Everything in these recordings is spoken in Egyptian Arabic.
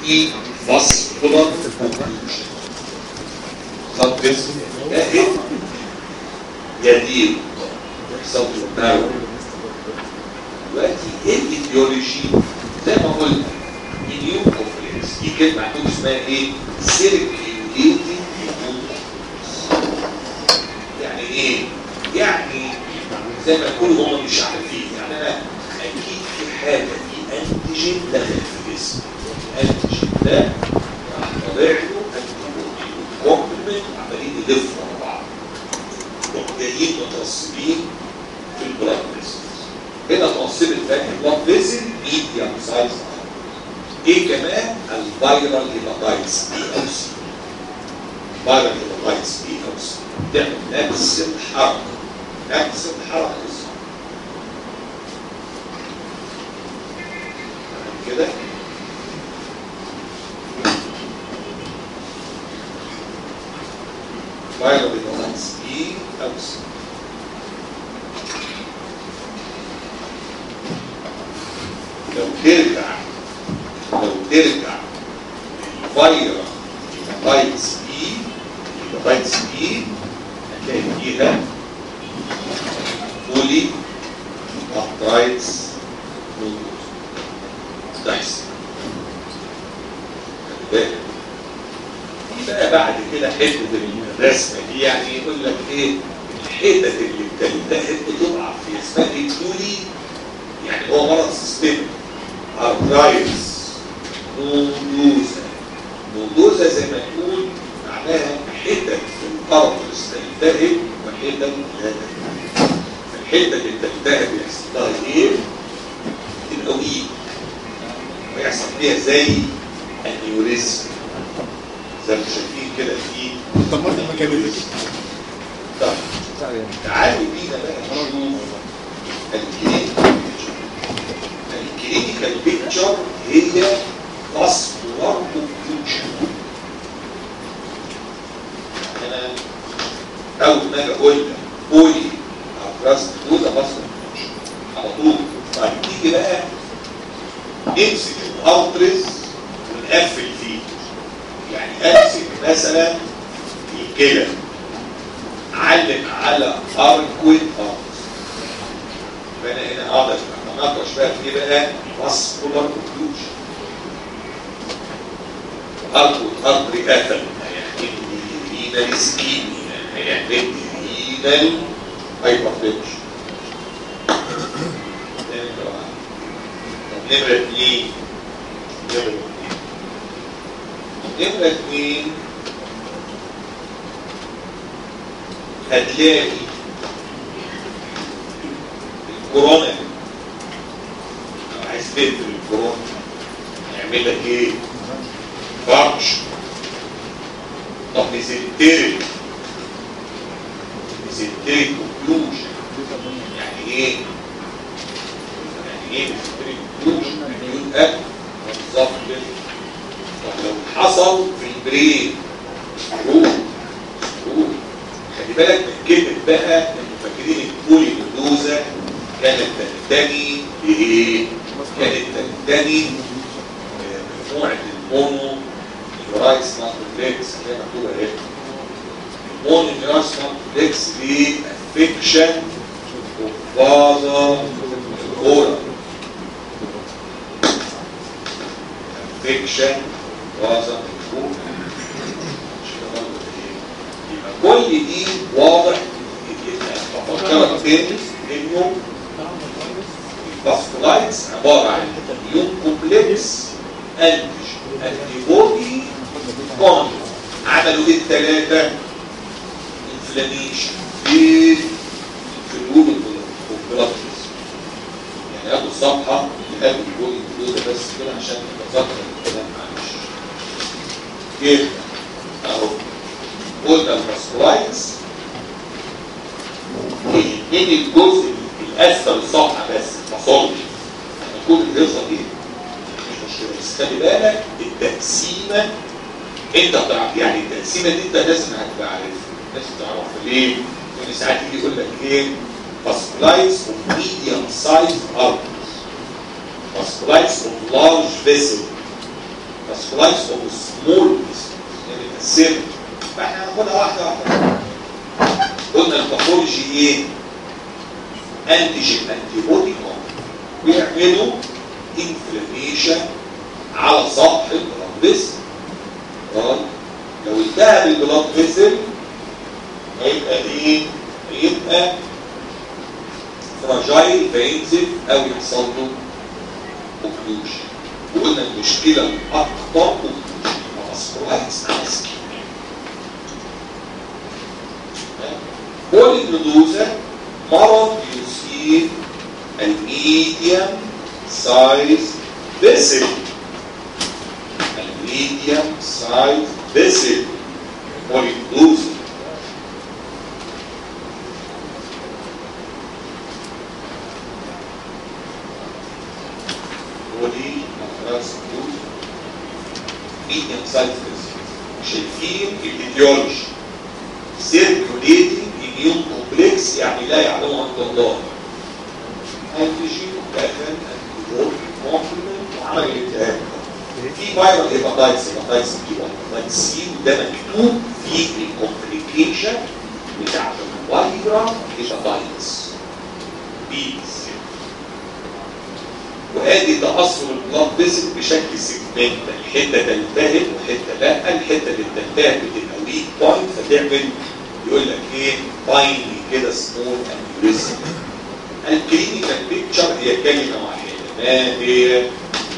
كدني فاسكولار خط جسم اهي جديد يحصل له دلوقتي ايه الايديولوجي زي ما قلنا النيو كومبلكس دي كلمه عندهم اسمها ايه؟ سيركيوليتنج يعني ايه؟ يعني زي ما تقولوا هم مش عارفين يعني انا اكيد في حاجه في انتيجين دخل في جسمي الانتيجين ده راح طالع له انتيبودي كومبلمنت عمالين يلفوا مع بعض جايين مترسبين في البلاد فيسلز هنا ترسبت بقى البلاد فيسل ميديم سايز ايه كمان الفيرال هيباتايتس بي او سي فيرال هيباتايتس بي او سي تعمل نفس الحركه نفس الحركه بالظبط تمام كده فيرال هيباتايتس بي او سي لو ترجع لو ترجع الفيرا هيباتايتس بي هيباتايتس بي هتلاقي فيها بولي ارترايتس تحصل خلي بالك دي بقى بعد كده حته الرسمه دي يعني يقول لك ايه الحتت اللي بتلتهب بتضعف في اسمها ايه بولي يعني هو مرض سيستمي ارترايتس نودوزا نودوزا زي ما تقول معناها حتت في الارترس تلتهب وحتت لا تلتهب الحته اللي بتلتهب يحصل لها ايه؟ تبقى ويك ويحصل فيها زي انيوريزم زي ما شايفين كده في طب ما ما كانت طيب تعالوا بينا بقى نشوف الكلينيكال الكلينيكال بيكتشر هي فاسكولار كونفيوجن انا اول ما اجي اقول لك بولي افراس دوزا فاسكولار على طول طيب تيجي بقى نمسك الارترز ونقفل فيه يعني امسك مثلا الكلى علم على اركويد ارترز فانا هنا اقدر اتناقش بقى في ايه بقى فاسكولار كونفيوجن اركويد ارتري قفل هيعمل لي رينال اسكيميا هيعمل لي رينال هايبرتنشن نمرة اثنين نمرة اثنين نمرة اثنين هتلاقي الكورونا لو عايز تقتل الكورونا هيعمل لك ايه؟ فرش طب ميزنتري ميزنتري كونكلوجن يعني ايه؟ يعني ايه ميزنتري كونكلوجن؟ يبقى بالظبط كده طب لو حصل في البرين روح روح خلي بالك من كلمة بقى انتوا فاكرين البولي نودوزا كانت تنتمي لايه؟ كانت تنتمي مجموعة المونو نيورايس مالتيبلكس اللي هي مكتوبة اهي المونو نيورايس مالتيبلكس دي افكشن وفازا اورا افكشن فازا اورا يبقى كل دي واضح بفكرك تاني انه الفاسكولايتس عباره عن اميون كومبلكس انتج انتي بودي كومبلكس عملوا ايه الثلاثه؟ انفلاميشن في في الوجود والبلاتس يعني ابو الصفحه اللي قبل الوجود والبلوده بس كده عشان نتذكر الكلام معلش كده اهو قلنا الفاسكولايتس من الجزء الاسفل الصفحه بس الفاصولي لما تكون الهيصه دي مش مشكله بس خلي بالك التقسيمه انت بتعرف يعني التقسيمه دي انت لازم هتبقى عارفها لازم تعرفها ليه؟ لان ساعات يجي يقول لك ايه؟ فاسكولايتس اوف ميديوم سايز ارترز فاسكولايتس اوف لارج فيسل فاسكولايتس اوف سمول يعني متقسمه فاحنا هناخدها واحده واحده قلنا الباثولوجي ايه؟ انتيجين انتي بودي بيعملوا انفلاميشن على سطح البلاد فيسل لو التهب البلاد فيسل هيبقى ايه؟ هيبقى فراجايل فينزل او يحصل له اوكلوجن وقلنا المشكله الاكبر اوكلوجن فاسكولايتس ماسكي بولينودوزا مرض يصيب الميديم سايز فيسل الميديم سايز فيسل بولينودوزا ودي مقراص ميديم سايز فيسل شايفين الايديولوجي سيركوليتنج اميون كومبلكس يعني لا يعلمه عند الله انتيجين دخل انتيجين كومبلمنت وعمل الالتهاب في فيروس هيباتايتس هيباتايتس بي 1 هيباتايتس سي وده مكتوب في الكومبليكيشن بتاعت الفيروس هيباتايتس بي وادي تاثر البلاد فيسل بشكل سيجمنت الحته تلتهب وحته لا الحته اللي بتلتهب بتبقى ويك بوينت فتعمل يقول لك ايه بايني كده سمول انيوريزم الكلينيكال بيكتشر هي كلمه واحده ما هي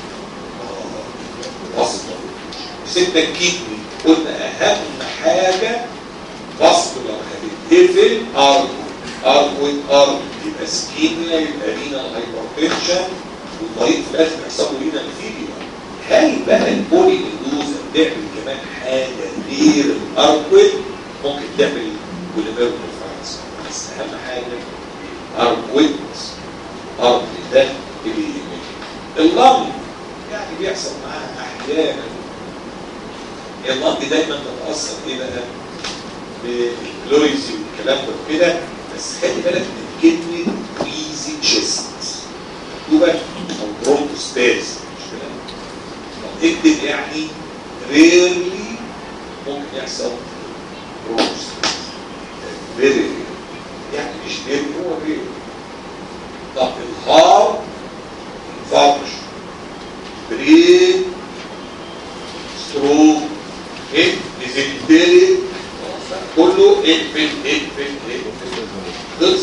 وصفه ستة كيدني قلنا اهم حاجه فاسكولار هتتقفل ارجو ارجو ارجو يبقى سكيميا يبقى رينا هايبرتنشن والمريض في الاخر يحصل له رينا انفيريور هل بقى البولي ميدوزا بتعمل كمان حاجه غير الارجويد ممكن تعمل بوليمير فرانس بس اهم حاجه ارجويد ارض ده اللي يهمني اللنج يعني بيحصل معاها احيانا اللنج دايما بتتاثر ايه بقى بالكلويزي والكلام ده وكده بس خلي بالك من كلمه ويزي تشيست مكتوبه او برونكوستاز مش كده طب اكتب يعني ريرلي ممكن يحصل برونكوستاز فيري يعني مش ريرلي هو ريرلي طب الهار فارش برين ستروك ايه ديزنتري كله اقفل اقفل اقفل خلص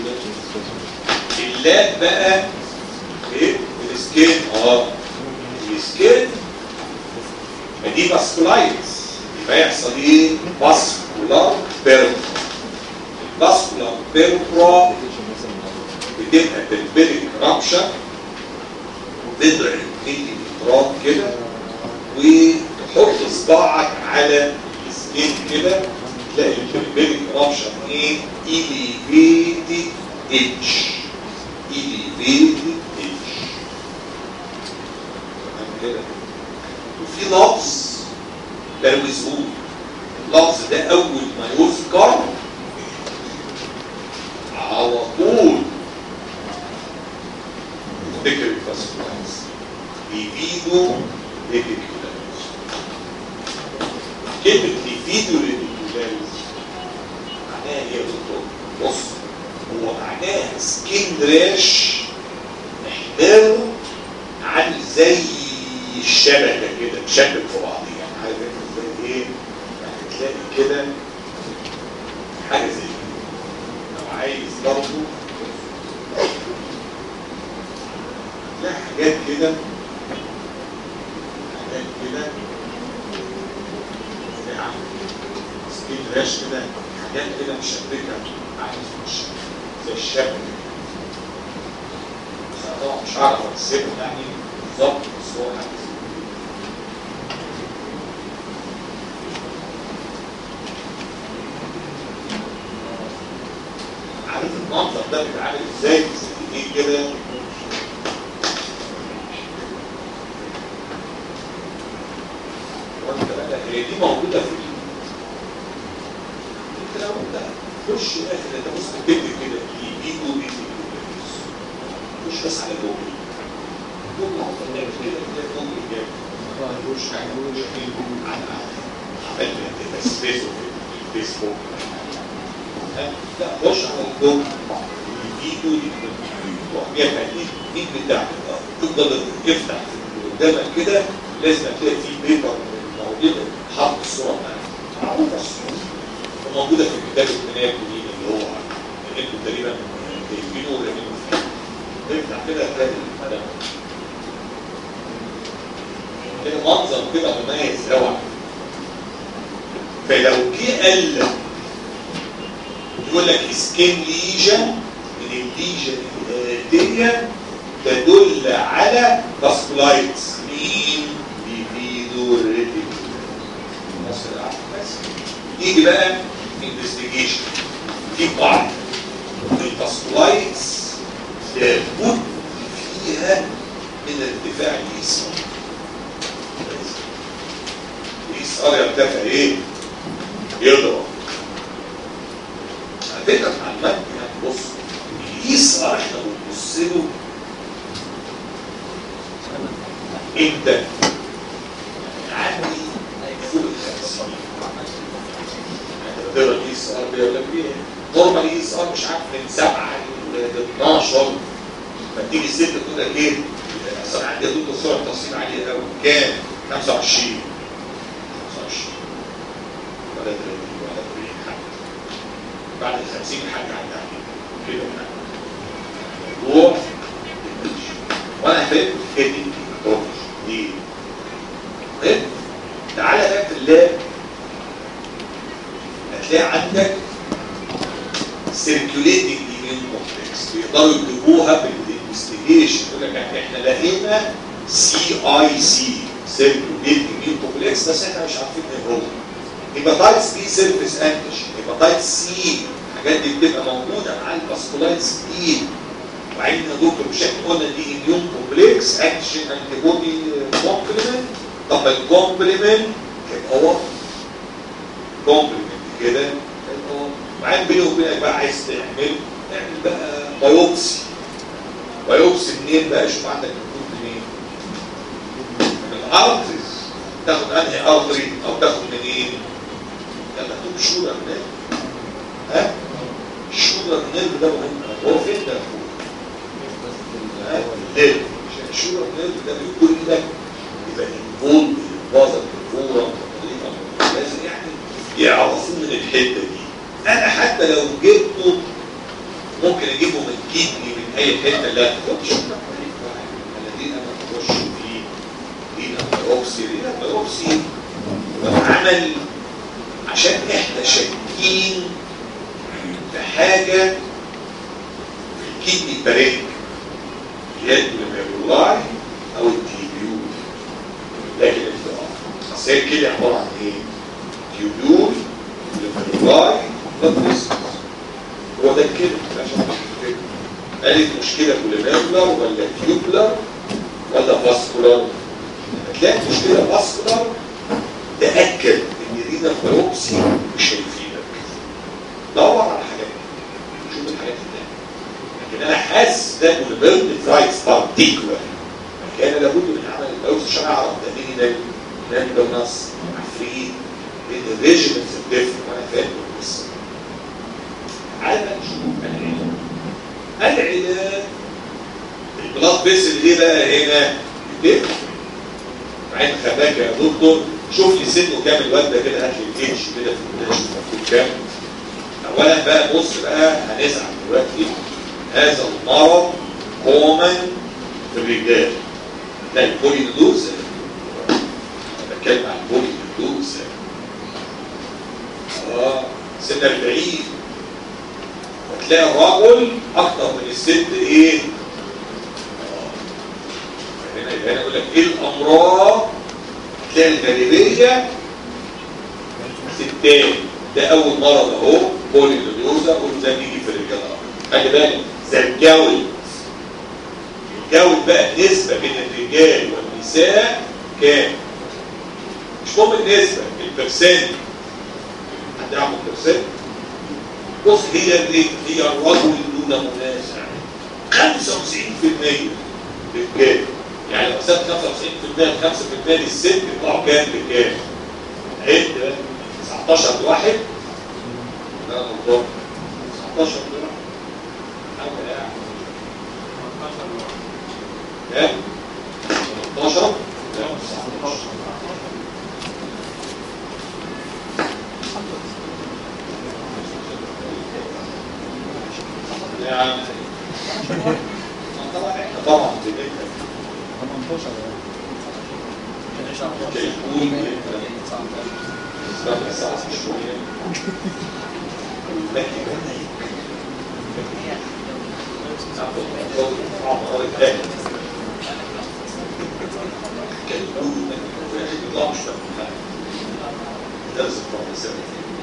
اللاب بقى ايه السكين اه السكين ما دي باسكولايتس يبقى يحصل ايه باسكولار بيربرا الباسكولار بيربرا بتبقى بالبيريك رابشر بضع ملي كده وتحط صباعك على السكين كده تلاقي البيريك رابشر ايه elevated edge elevated edge تمام كده وفي لفظ بروزهوه اللفظ ده اول ما يذكر على طول افتكر الفاسكولايتس ليفيدو ريديكولايتس كلمة ليفيدو ريديكولايتس معناها ايه يا دكتور؟ بص هو معناها سكين راش محتاجه عامل زي الشبكة كده مشبك في بعض يعني عارف انت زي ايه؟ يعني تلاقي كده حاجة زي كده لو عايز برضه تلاقي حاجات كده حاجات كده تلاقي سكين راش كده حاجات كده مشبكة عايز مش زي الشبكة بس أنا طبعا مش هعرف ارسمه يعني بالظبط بس هو حاجة زي كده. عارف المنظر ده بيتعامل ازاي في ايه كده وانت بقى هي دي موجوده في ال- انت لو انت خش اخر انت بص تكتب كده ايده ايده خش بس على جوجل جوجل هتطلع كده تلاقي جوجل جاب مش حاجه شايفين عملت اسبريسو في الفيسبوك لا خش على الجوجل الفيديو بيعمل ايه مين بتاعك تفضل تفتح قدامك كده لازم تلاقي فيه بيبر موجوده حط الصوره بتاعتك معروفه الصوره وموجوده في كتاب المناك اللي هو انتوا تقريبا جايبينه ورمينه فيه تفتح كده تلاقي المدى كده منظر كده مميز روعه فلو جه قال لك يقول لك سكين ليجن من الليجن الآتية تدل على فاسكولايتس مين بيفيدو ريتيك بس يجي بقى انفستيجيشن في قاعدة الفاسكولايتس لابد فيها من ارتفاع الإيسار الإيسار يرتفع ايه؟ يضرب على فكره معلومات يعني بص اليسار احنا بنبص له امتى؟ عندي فوق ال 50 يعني تقدر اليسار بيقول لك ايه؟ نورمال اليسار مش عارف من 7 ل 12 فتيجي الست تقول لك ايه؟ اصل عندي دكتور سرعه تصوير عاليه قوي كام؟ 25 25 ولا 30 ولا 40 حاجه بعد ال 50 حاجه عندها كده الموضوع وانا فاهم كده ليه؟ طيب تعالى بقى في اللاب هتلاقي عندك سيركيوليتنج ايميون كومبلكس بيقدروا يجيبوها بالانفستيجيشن يقول لك احنا لقينا سي اي سي سيركيوليتنج ايميون كومبلكس بس احنا مش عارفين ايه هو هيباتايتس بي سيرفيس انتيجين هيباتايتس سي الحاجات دي بتبقى موجوده مع الفاسكولايتس دي وبعدين يا دكتور مش احنا قلنا دي اميون كومبلكس انتيجين انتي بودي كومبلمنت طب الكومبلمنت يبقى هو كومبلمنت كده يبقى هو وبعدين بيني وبينك بقى عايز تعمل اعمل بقى بايوبسي بايوبسي منين بقى شوف عندك الكود منين من الارتريز تاخد انهي ارتري او تاخد منين يعني تاخد شورى منين ها الشورى النيرف ده مهم هو فين ده الليل الشورى النيرف ده بيقول لك يبقى الفول الفازة الفورة لازم يعني يعرفوه من الحتة دي انا حتى لو جبته ممكن اجيبه من كيدني من اي حتة لا خد شوف الذين ما تخش فيه لينا بايوبسي لينا بايوبسي عمل عشان احنا شاكين في حاجة في الكيدني باريك اللي هي الجلوميرولاي او التيبيول لكن اصل هي الكلى عبارة عن ايه؟ تيبيول جلوميرولاي بلاد هو ده الكلى عشان كده قالت مشكلة جلوميرولار ولا تيوبلر ولا فاسكولار هتلاقي مشكلة فاسكولار تأكد ان رينا بايوبسي مش هيفيدك دور على حاجات شوف الحاجات التانية لكن انا حاسس ده جلوميرولار فرايتس بارتيكولار كان لابد من عمل البايوبسي عشان اعرف ده مين ده ده ده نص عفريت بين الريجيمنتس الديفرنت وانا فاهم القصه تعالى بقى نشوف العلاج العلاج البلاط فيسل ايه بقى هنا؟ الدفع عين خباك يا دكتور شوف لي سنه كام الواد ده كده هات لي الاتش كده في البدايه شوف مكتوب كام اولا بقى بص بقى هنزعل دلوقتي هذا المرض كومن في الرجال لا البولي ندوز انا بتكلم عن البولي ندوز اه سن 40 هتلاقي الرجل اكتر من الست ايه هنا هنا يقول لك ايه الامراض تلاقي الغالبيه ستات ده اول مرض اهو بوليدوزا قول ده بيجي في الرجاله خلي بالك زي الجوي الجوي بقى النسبه بين الرجال والنساء كام مش مهم النسبه البرسنت حد يعمل برسنت بص هي هي الرجل دون منازع 95% رجال يعني لو حسبت 95% 5% للست يطلعوا كام بكام؟ عد بقى 19 لواحد لا غلطان 19 لواحد حاجه يعني كام؟ 18 لا 19 يعني طبعا احنا طبعا بنبقى 18 كيكون اسمها صعب شوية لكن كيكون لا مش فاهم درس الفرنساوي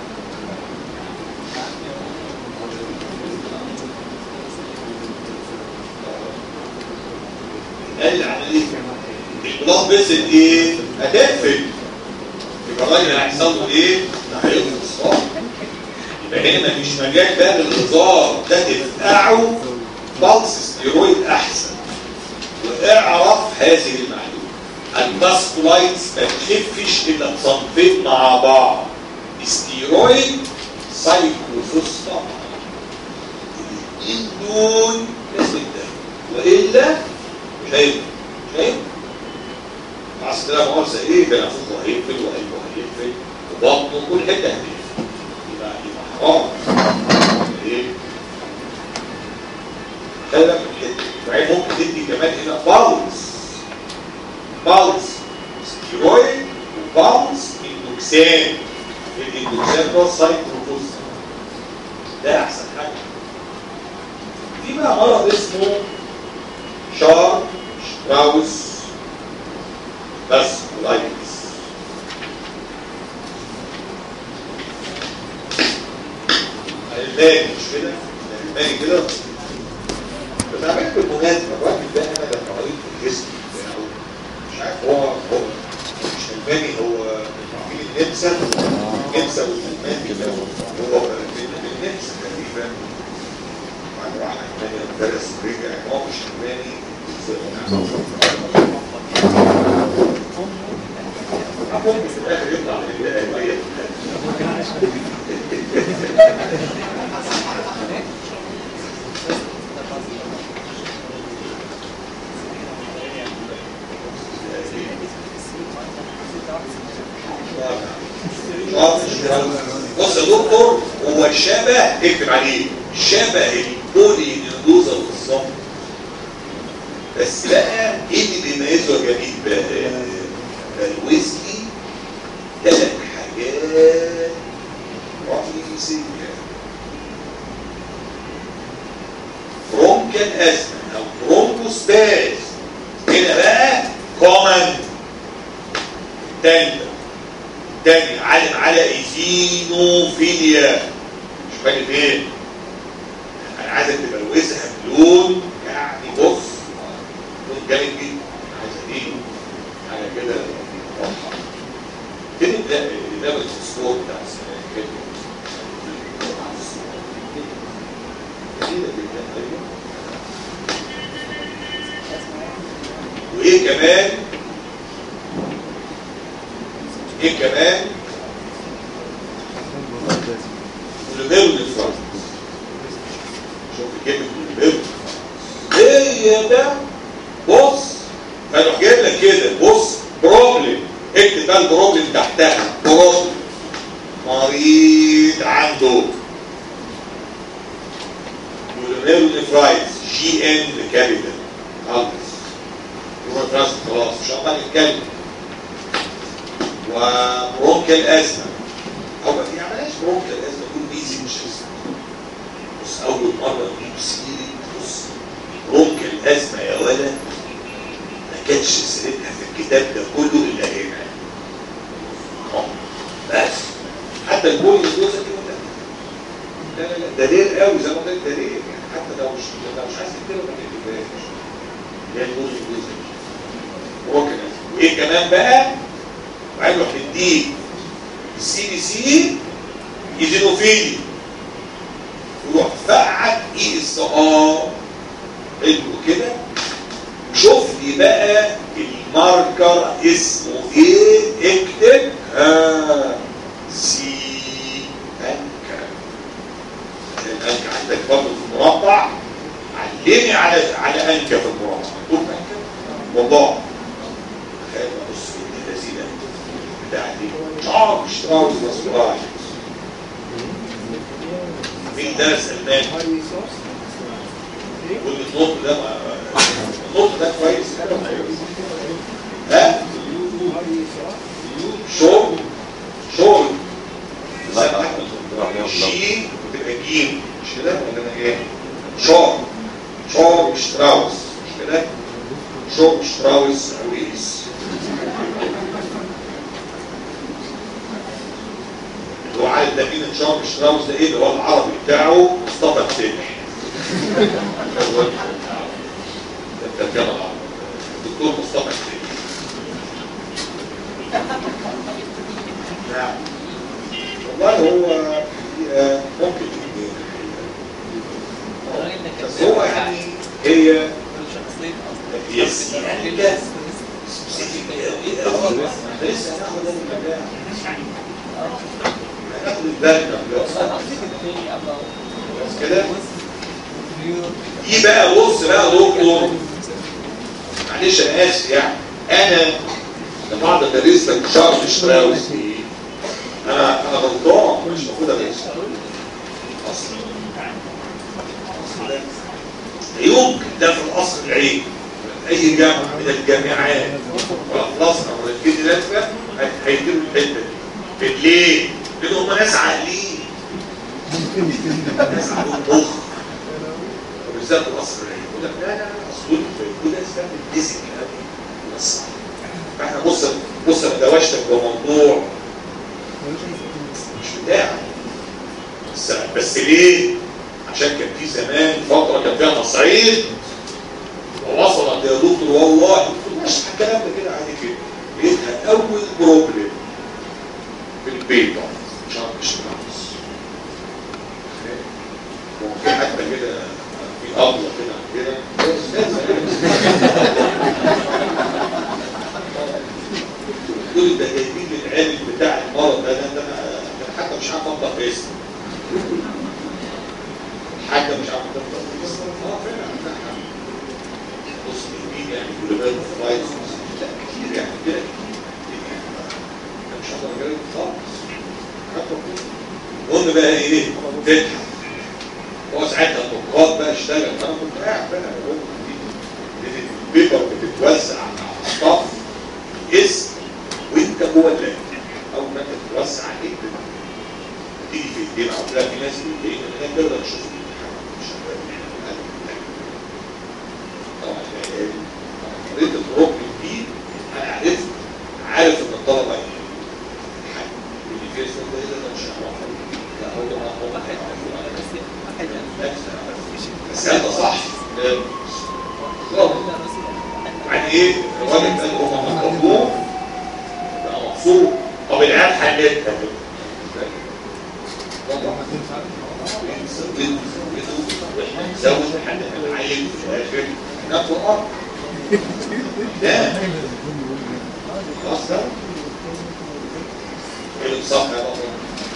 قال العملية البلاط بس ايه؟ هتقفل يبقى الراجل هيحصل له ايه؟ ده هيفصل صح يبقى هنا مفيش مجال بقى للهزار ده تدفعه بلس ستيرويد احسن واعرف هذه المعلومه الباسكولايتس ما تخفش الا بصنفين مع بعض ستيرويد سايكلوفوسفامايد الاثنين دول لازم يتاخدوا والا مش هينفع مش هينفع عشان كده مؤاخذه ايه ده نفسه هيقفل وقلبه هيقفل وبطنه كل حته هتقفل يبقى يبقى حرام ايه خلي بالك من الحته بعدين ممكن تدي كمان هنا بالز بالز ستيرويد وبالز اندوكسان الاندوكسان ده سايكلوفوس ده احسن حاجه في بقى مرض اسمه شار شتراوس بس لايكس الماني مش كده الماني كده بس عملت بالمناسبة الراجل ده انا ده مريض في الجسم بتاعه مش عارف هو هو مش الماني هو عارفين النمسا النمسا والالماني ده هو من النمسا تقريبا بعد راح المانيا درس ورجع هو مش الماني ممكن في الاخر يطلع من الأهلية. بص يا دكتور هو شبه اكتب عليه شبه البولي نيودوزا بالظبط بس بقى ايه اللي بيميزه يا جميل بقى الويسكي ثلاث حاجات رئيسية برونكال ازمة او برونكوسباز هنا بقى كومن تالتة تاني عالم على ايزينوفيليا مش فاكر فين انا عايزك تبروزها بلون يعني بص لون جامد جدا عايز ايه حاجه كده واضحه فين ده ده السكور بتاع السنه كده وايه كمان ايه كمان وليفيرو للفرد شوف كلمه وليفيرو هي ده بص فانا جايب لك كده بص بروبلم اكتب بقى البروبلم تحتها بروبلم مريض عنده وليفيرو للفرايز جي ان كابيتال خالص يبقى خلاص خلاص مش هنقدر نتكلم وبرونكال ازمه او ما يعملهاش برونكال ازمه يكون بيزي مش اسمه بص اول مره نجيب سيره بص برونكال ازمه يا ولد ما كانتش سيرتها في الكتاب ده كله الا هنا اه بس حتى البول الجزء كده لا لا لا ده دير قوي زي ما قلت ده دير يعني حتى لو مش لو مش عايز تكتبه ما تكتبهاش اللي هي الجزء الجزء برونكال ازمه وايه كمان بقى وعايز يروح مديك السي بي سي ايزينوفيلي يروح فقعك اي اس ار حلو كده شوف لي بقى الماركر اسمه ايه اكتب ها سي انكا الانكا عندك برضه في المربع علمي على على انكا في المربع مكتوب انكا والله تخيل بص في اللذيذه بتاع دي شعر شراوي مصراعي مين درس الماني والنطق ده النطق ده كويس ها شغل شغل شي بتبقى جيم مش كده ولا انا ايه شور شور شتراوس مش كده شور شتراوس كويس هو عارف ده مين شور شتراوس ده ايه ده هو العربي بتاعه مصطفى السامح الترجمة العربية الدكتور مصطفى السيد نعم والله هو ممكن بس هو يعني هي هي السيانة لسه هناخد المجال هناخد البلد كده دي بقى بص بقى دكتور معلش انا اسف يعني انا لما اقعد ادرس لك شهر شراوس انا انا غلطان مش المفروض ادرس اصلا يمكن ده في الاصل العين اي جامعه من الجامعات خلصنا من الجدي لفه هيديروا الحته دي ليه؟ لان هم ناس عاقلين ناس عندهم مخ وبالذات الاصل العين يقول لك لا لا لا اصل كل اسباب البيزك قوي بس فاحنا بص بص انا دوشتك بموضوع مش بتاعك بس بس ليه؟ عشان كان في زمان فتره كان فيها تصعيد ووصلت يا دكتور والله مش الكلام ده كده عادي كده لقيتها اول بروبلم في البيضه شرط الشمس وفي حتى كده في ابله كده كده دول ده جايبين العلم بتاع المرض ده ده انا حتى مش عارف انطق اسمه حاجه مش عارف انطق اسمه اه فعلا بص مين يعني جلوبال فلايز لا كتير يعني كده مش هقدر اجرب خالص المهم بقى ايه تضحك هو ساعتها النقاط بقى اشتغل انا كنت قاعد بقى البيبر بتتوزع على الصف اسم وانت جوه اللاب اول ما انت تتوسع عليك تيجي في الدين او تلاقي في ناس في الدين انك تقدر تشوف طبعا قريت البروبلم دي انا عرفت عارف ان الطلبه اللي فيه اسمه ده ده مش هعرف لا هو هو واحد بس انت صح يعني ايه الراجل قال هم مطلوب بقى مبسوط طب العيال حلتها زود حد العيل في الاخر ناكل ارض لا خلاص ده ايه صح يا بطل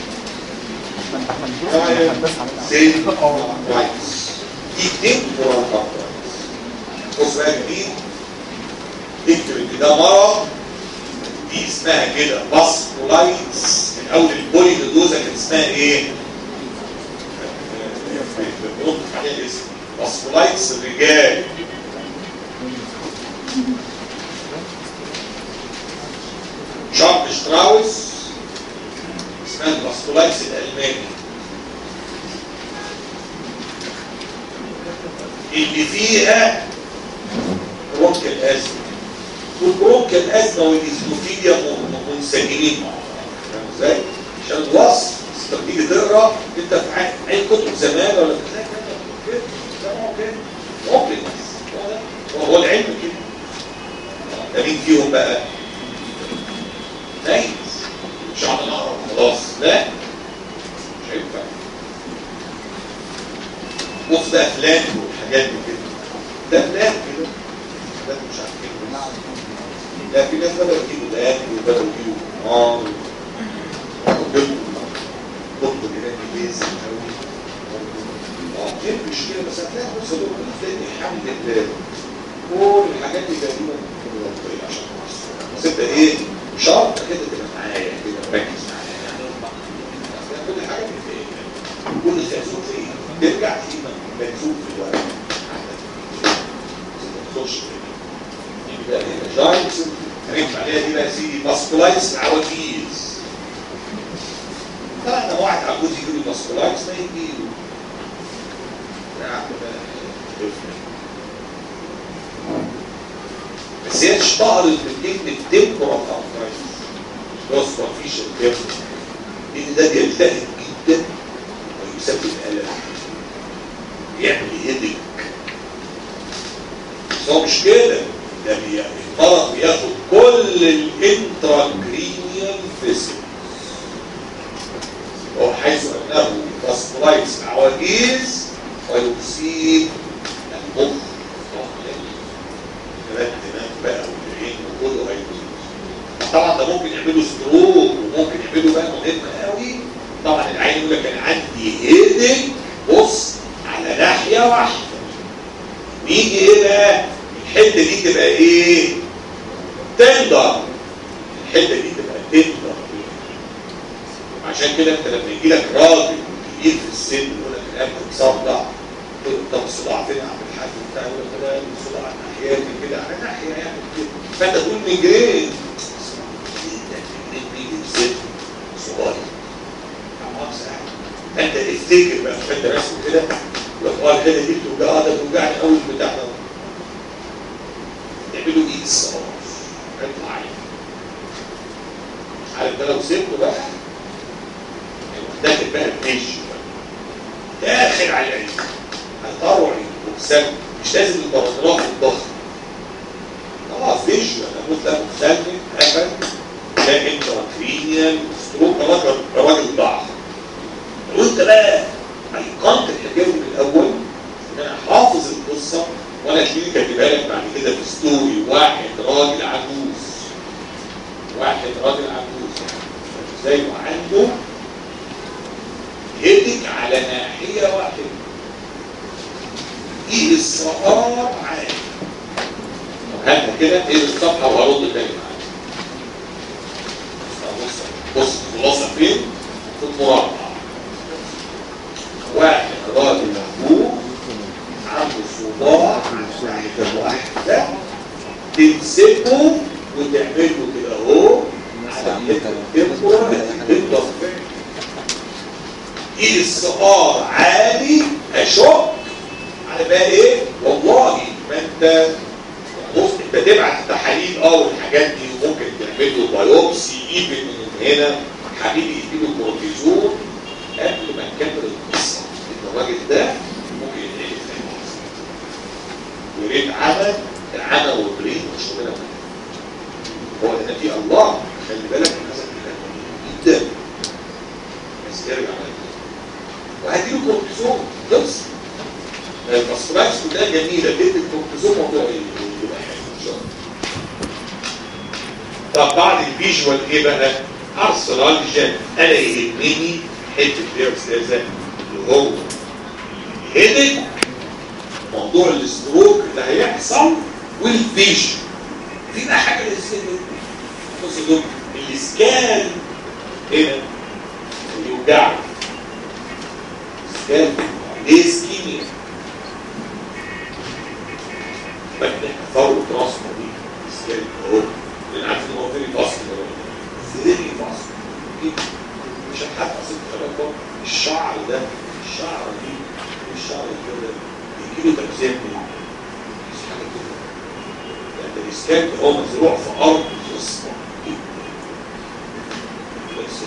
سين رايتس دي تمبورال ارترايتس بص بقى جديد اكتب ان ده مرض دي اسمها كده باسكولايتس من اول البولي دوزا كان اسمها ايه؟ بنطق عليها الاسم باسكولايتس الرجال شارب شتراوس اسمها الباسكولايتس الالماني اللي فيها برونكال ازمه والبرونكال ازمه والاسموفيليا منسجمين مع بعض فاهم ازاي؟ عشان الوصف انت بتيجي تقرا انت في عين كتب زمان ولا بتلاقي كده كده كده ممكن بس هو هو العلم كده ده مين فيهم بقى؟ نايس مش هقعد اقرا خلاص لا مش هينفع بص بقى فلان والحاجات دي كده ده فلان كده ده لا في ناس بدأوا يجيبوا الاكل وبدأوا يجيبوا نار وبدأوا برضه كمان بيز قوي اه دي مشكله بس هتلاقي بص دول هتلاقي الحمد لله كل الحاجات دي تقريبا مغطيه عشان مصر بس انت ايه شرط كده تبقى معايا كده مركز معايا يعني كل حاجه في ايه كل خازوق في ايه ترجع تجيب مكتوب في الورق تخش يبقى هنا جاينتس هنكتب عليها دي بقى سيدي ماسكولايتس عواجيز طبعا لو واحد عجوز يجيله ماسكولايتس ما يجيله بس هي اشتهرت بكلمة تمبرال ارترايتس بص مفيش الكلمة لان ده بيلتهب جدا ويسبب الم يعمل هيدك بس هو مش كده ده المرض بياخد كل الانتراكرينيال فيسل وهو حيث انه فاسكولايتس عواجيز ويصيب المخ كمان الدماغ بقى والعين وكله هيصيب طبعا ده ممكن يعملوا ستروك وممكن يعملوا بقى مهم قوي طبعا العين يقول لك انا عندي هيدك بص على ناحيه واحده نيجي ايه بقى الحته دي تبقى ايه تندر الحته دي تبقى تندر عشان كده انت لما يجي لك راجل كبير في السن يقول لك الاب مصدع تقول له طب الصداع فين يا عم الحاج بتاع يقول لك ده الصداع ناحيتي كده على ناحيه يعني كده فانت تقول ميجرين صغير انت افتكر بقى انت راسم كده يقول لك اه الحته دي بتوجع ده بتوجعني قوي البتاع ده يعملوا ايد الصراف يطلع عين عارف ده لو سبته بقى داخل بقى بنيش داخل على العين هتطور ومسمى مش لازم البرازيلات الضخم خلاص فيش انا قلت لك مسمى قفل ده انتراكرينيال ستروك راجل راجل ضعف لو انت بقى ايقنت الحكايه من الاول ان انا حافظ القصه وانا تلاقيني كاتبها لك بعد كده في ستوري واحد راجل عجوز واحد راجل عجوز ازاي وعنده هدك على ناحية واحدة ايه الصغار عادي طب هاتها كده ايه الصفحة وهرد تاني معاك بص بص الخلاصة فين؟ في المربع واحد راجل مهبوب عنده صباع على واحدة تمسكه وتعمل له كده اهو على التمبرا تقدر ايد الصقار عالي اشك على بقى ايه والله ما انت بص انت تبعت تحاليل اه والحاجات دي وممكن تعمل له بايوبسي ايفن من هنا حبيبي يديله كورتيزون قبل ما نكمل القصه ان الراجل ده ممكن يتعمل في المحصن وريت عمل العمى والبرين وشغلنا هو ده في الله خلي بالك من هذا الكلام جدا بس ارجع بقى وهديله كورتيزون خلص الباسكولاكس كلها جميله تدي الكورتيزون موضوع يبقى حلو ان شاء الله طب بعد الفيجوال ايه بقى؟ ارسلالجيا انا يهمني حته دي يا استاذه اللي هو هيدك موضوع الستروك اللي هيحصل والفيجن في بقى حاجه لسه بص دول الاسكان هنا يوجعك اسكان ليه سكيميا فتح فوق راسنا دي اسكان اهو لان عارف ان هو فيري فاصل فيري فاصل مش هتحط اصل خلي الشعر ده الشعر دي الشعر كده يجيله تغذيه منين؟ مش حاجه كده يعني الاسكان هو مزروع في ارض خصبه بس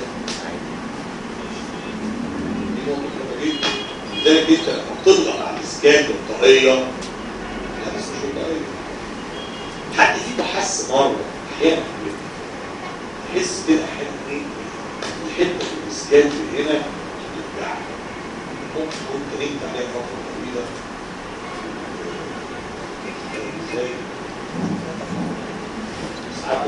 دي نقطه مهمه جدا لذلك انت لما بتضغط على الاسكان بالطاقيه لا بس مش بالطاقيه حد فيكم حس مره احيانا تحس كده احيانا ايه الحته في الاسكان اللي هنا بتوجعك ممكن كنت نمت عليها فتره طويله ازاي ساعات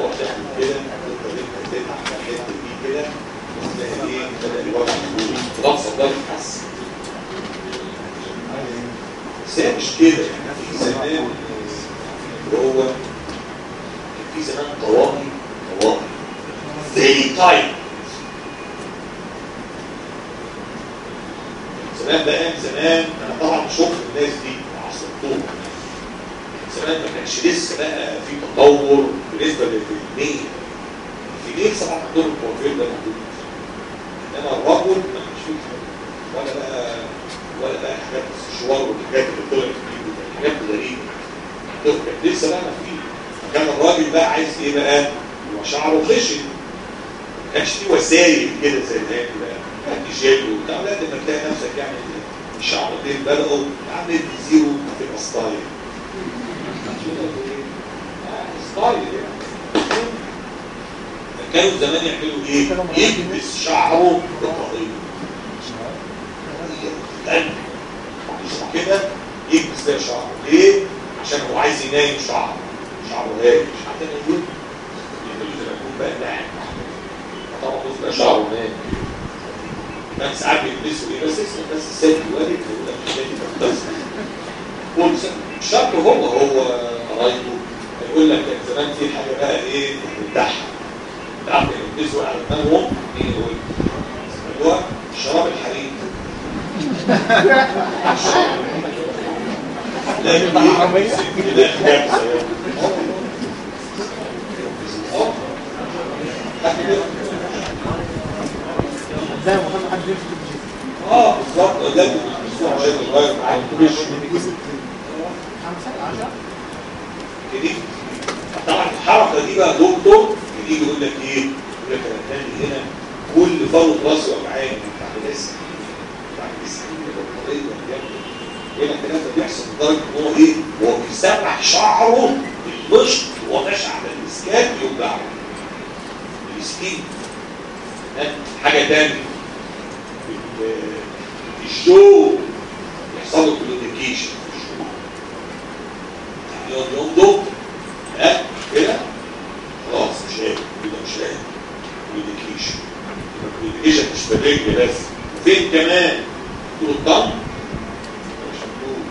كده يعني في زمان هو كان في زمان طواقي طواقي زي تايب زمان بقى زمان انا طبعا شفت الناس دي وعصرتهم زمان ما كانش لسه بقى في تطور بالنسبه للميل في ليه طبعا عندهم الكوافير ده موجود انما الرجل ما كانش فيه حاجة. ولا بقى ولا بقى حاجات الشوار والحاجات اللي طلعت فيه دي، حاجات غريبه دول كان لسه بقى ما فيه كان الراجل بقى عايز ايه بقى؟ يبقى شعره خشن ما كانش فيه وسائل كده زي الهيك بقى كان جيل وبتاع لا لما تلاقي نفسك يعني الشعرتين بدأوا عامل زيرو تبقى ستايل ستايل يعني كانوا زمان يعملوا ايه؟ يلبس شعره بطريقه كده يلبس ده شعره ليه؟ عشان هو عايز ينام شعره شعره هايش حتى يقول يعملوا زي ما يكون بقى ناعم طبعا بص بقى شعره ناعم كان ساعات بيلبسوا ايه بس اسمه بس السيد الوالد يقول لك مش لازم بس قول مش شرط هو هو قرايبه يقول لك كان زمان في حاجه بقى ايه بتضحك تعرف يلبسوا على دماغهم ايه يقول اللي هو شراب الحريم لا يجي لا جامسه زي ما كان حد يمسك الجيب اه بالظبط ده اللي بيلبسوه عشان يغير معاهم وشه خمسة عشرة كده طبعا الحركه دي بقى دكتور يجي يقول لك ايه يقول لك انا تاني هنا كل فرد راسي وجعان بعد لسه بعد لسه الطريقه هنا الكلام ده بيحصل لدرجه ان هو ايه هو بيسرح شعره بالمشط وهو ماشي على الاسكات يوجعه السكين ها؟ حاجه تانية ال- الجو يحصل له كلوديكيشن في الجو يقعد ينضج ها كده خلاص مش قادر كده مش قادر كلوديكيشن كلوديكيشن مش في الرجل بس فين كمان طول الطن مش مكتوب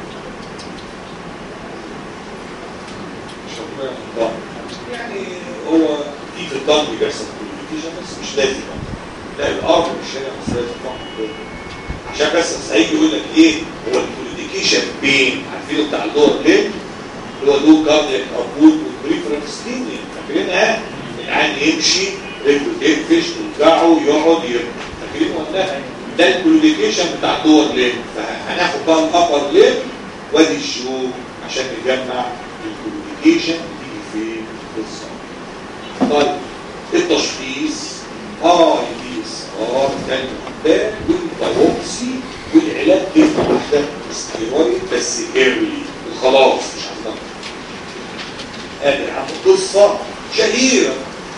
مش مكتوب يعني في الطن يعني هو في في الطن بيحصل كلوديكيشن بس مش لازم لا الارض مش هنا بس لازم طبعا عشان بس سعيد يقول لك ايه هو الكلوديكيشن بين عارفينه بتاع اللور ليه اللي هو دو كاردياك ابوت والبريفرنس ستينيا فاكرينها العين يمشي رجله تقفش توجعه يقعد يبقى فاكرين ولا ده الكلوديكيشن بتاع الدور ليه فهناخد بقى الابر ليه وادي الشو عشان نجمع الكلوديكيشن بتيجي فين بالظبط طيب التشخيص اه دي اس ار تاني ده والبايوبسي والعلاج كلمه واحده ستيرويد بس ايرلي وخلاص مش عندنا ادي يا عم قصه شهيره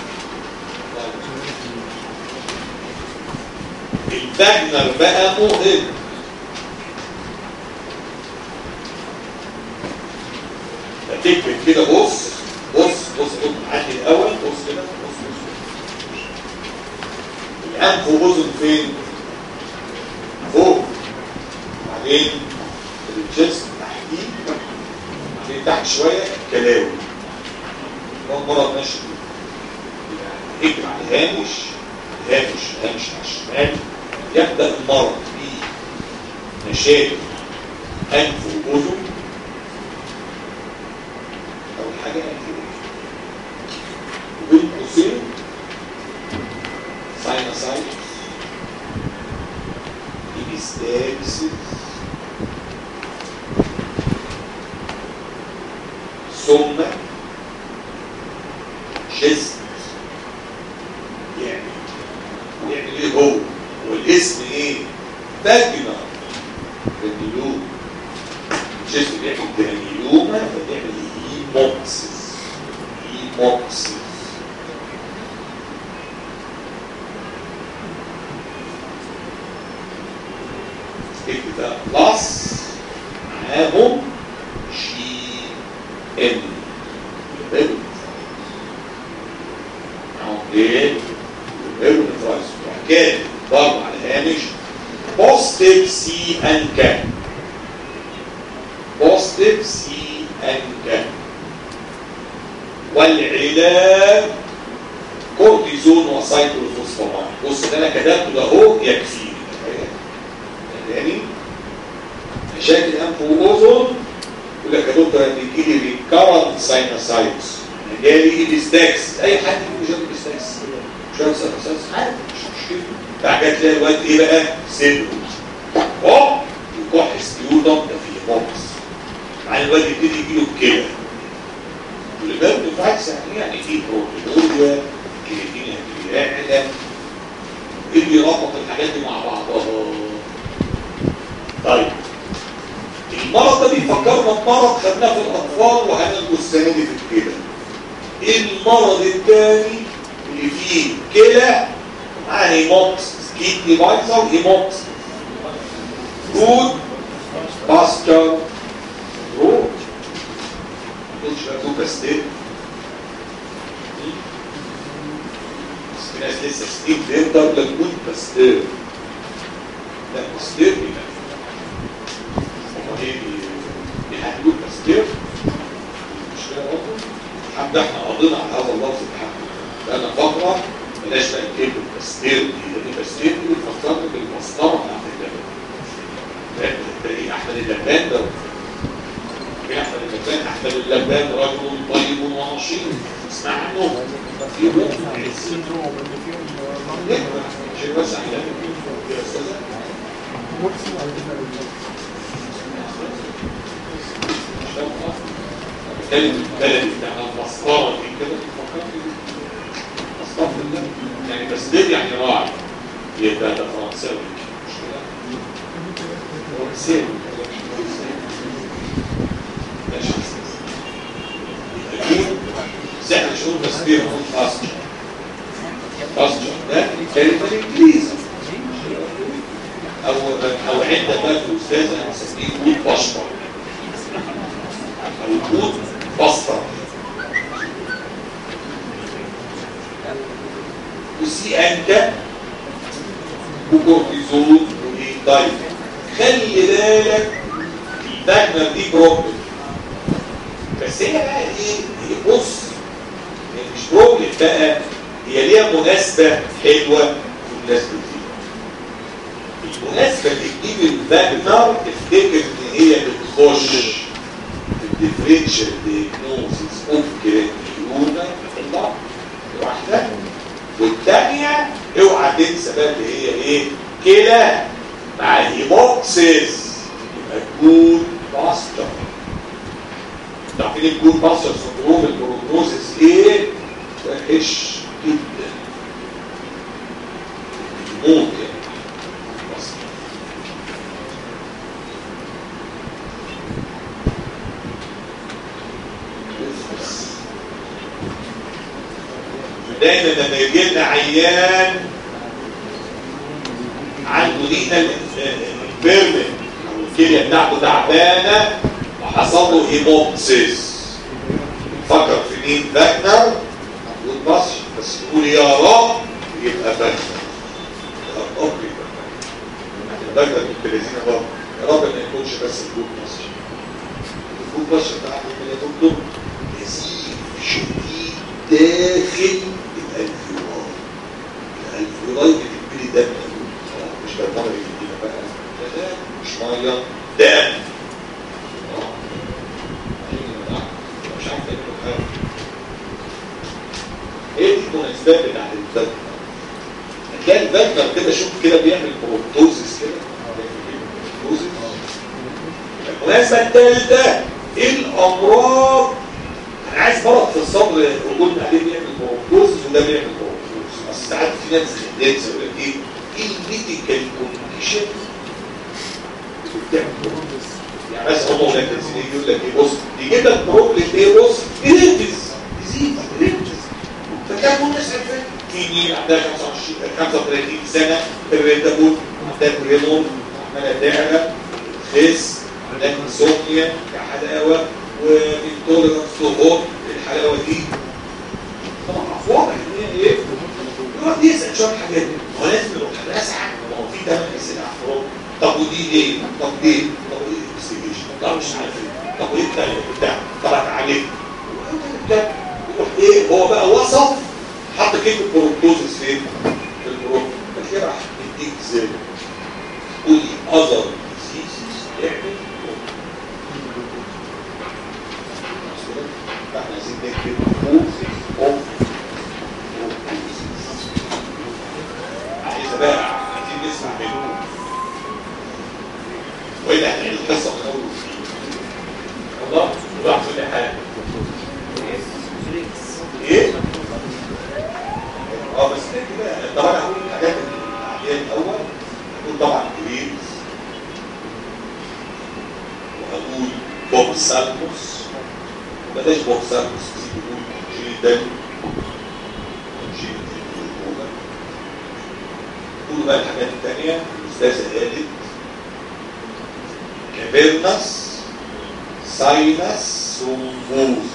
الفاجنر بقى مهم فتكتب كده بص بص بص خد عندي الاول بص كده بص بص الانف واذن فين فوق بعدين الجسم تحتيه بعدين تحت شويه كلاوي هو مرض ماشي يعني اكتب على الهامش الهامش الهامش على الشمال يبدا المرض بمشاكل انف واذن اول حاجه انف وبين قوسين sinusitis, epistaxis, ثم جسم يعني يعني ايه هو والاسم ايه فاجنا جرانيلوما الجسم بيعمل جرانيلوما فبيعمل هيموكسيس هيموكسيس اكتب بقى بلس معاهم جي ان معاهم ايه؟ الهيرونيفرايز وحكايه ضرب على الهامش بوستيف سي ان كان بوستيف بوزيتيف سي انكا والعلاج كورتيزون وسايكلوفوسفامايد بص ده انا كتبته ده اهو يكفيني يعني مشاكل انف واذن يقول لك يا دكتور انا بيجي لي ريكارنت ساينوسايتس جالي ايبستاكس اي حد يقول جاب ايبستاكس مش عارف ساينوسايتس عادي مش مشكله بعد كده تلاقي الواد ايه بقى صدره هوب يكح ستيودم ده في بوكس بعدين الواد يبتدي يجي له كده والباب بالعكس يعني يعني في بروتوكوليا كرياتين هتبقى ايه اللي يربط الحاجات دي مع بعضها طيب المرض ده بيفكرنا بمرض خدناه في الاطفال وهنلقوا السنه دي في الكلى ايه المرض الثاني اللي فيه كلى مع هيموكس كيدني بايظه وهيموكس رود باستر رود مش مكتوب باستير بس في ناس لسه ستيف بيقدر لكود باستير لا باستير يبقى ايه بيحددوا التسكير المشكله برضه الحمد احنا قضينا على هذا اللفظ الحمد بقالنا فتره بلاش بقى كلمه التسكير دي لان التسكير دي بتفكرني بالمسطره بتاعت اللبن تلاقي احمد اللبان ده مين احمد اللبان احمد اللبان رجل طيب ونشيط اسمع عنه في سندروم اللي فيهم عشان بس احنا يا استاذه بوكسي على كده كلمة بلدي بتاعها المسطرة دي كده مسطرة الله يعني بس دي يعني راعي يبقى ده فرنساوي مش كده؟ فرنساوي ماشي يبقى سهل شهور بس بيه هون أصلا أصلا ده كلمة الإنجليزي أو أو عدة بقى الأستاذ أنا بسميه كود بشطة أو كود بسطة وسي أنت وكورتيزون وإيه طيب خلي بالك الباجنر دي بروبلم بس هي بقى ايه هي بص هي مش بروبلم بقى هي ليها مناسبة حلوة ومناسبة دي المناسبة اللي تجيب الباجنر تفتكر ان هي بتخش في الديفرنشال ديجنوزيس اوف كريتيونا الله واحدة والثانية اوعى تنسى بقى اللي هي ايه كده مع الهيموكسيس يبقى جود باستر عارفين الجود باستر سندروم البروجنوزيس ايه وحش جدا موت يعني باستر. دايما لما يجي لنا عيان عنده لينا البيرمن او الكليه بتاعته تعبانه وحصل له هيموبسيس فكر في مين فاجنر والبص بس تقول يا رب يبقى فاجنر يا رب يبقى فاجنر فاجنر كنت لذيذ برضه يا رب ما يكونش بس الجود بص الجود بص بتاعته يا دكتور يزيد شديد داخل الالفيولاي الالفيولاي بتبتدي دم مش برطانه جديده بقى لا لا مش ميه دم آه. أيوة، مش عارف تعمل حاجه ايه دي المناسبات بتاعت الفجر هتلاقي الفجر كده شوف كده بيعمل بروتوزيس كده بروتوزيس المناسبه الثالثه ايه الامراض انا عايز مرض في الصدر قلنا عليه بيعمل بروتوزيس وده بيعمل بروتوزيس بس ساعات في ناس خدات يقول لك ايه ايه الميديكال كونديشن بتعمل بروتوزيس يعني بس هم ولاد الذين يقول لك ايه بص يجيب لك بروبلم ايه بص ايريتس ديزيز ايريتس فكان كل الناس عارفين في مين عندها 25 35 سنه الريتابول عندها بريمون عماله تعلى خس عندها انسومنيا كحلاوه وانتولرنس تو هوت الحلاوه دي طبعا واضح ان هي ايه يقعد يسال شويه حاجات هو لازم يروح راسعه ما هو في ثمان اسئله اعتراض طب ودي ايه؟ طب دي؟ طب ايه؟ انفستيجيشن طب مش عارف ايه طب وايه التاني بتاع طب اتعالج بتاع يروح ايه هو بقى وصف حط كلمه بروكتوزس فين؟ في البروك فكده راح يديك زي قول لي اذر ديزيزز يعمل فاحنا عايزين نكتب كوزز اوف عايز بقى عايزين نسمع منه وايه ده هنعيد القصه من اول وجديد الله راح كل حاجه ايه؟ اه بس كده طبعا انا هقول الحاجات العاليه الاول هقول طبعا جريمز وهقول بوب سالموس بلاش بوب سالموس بيقول جينيتال جينيتال قولوا بقى الحاجات الثانيه الاستاذه قالت كافيرنس ساينس ثرومبوزيس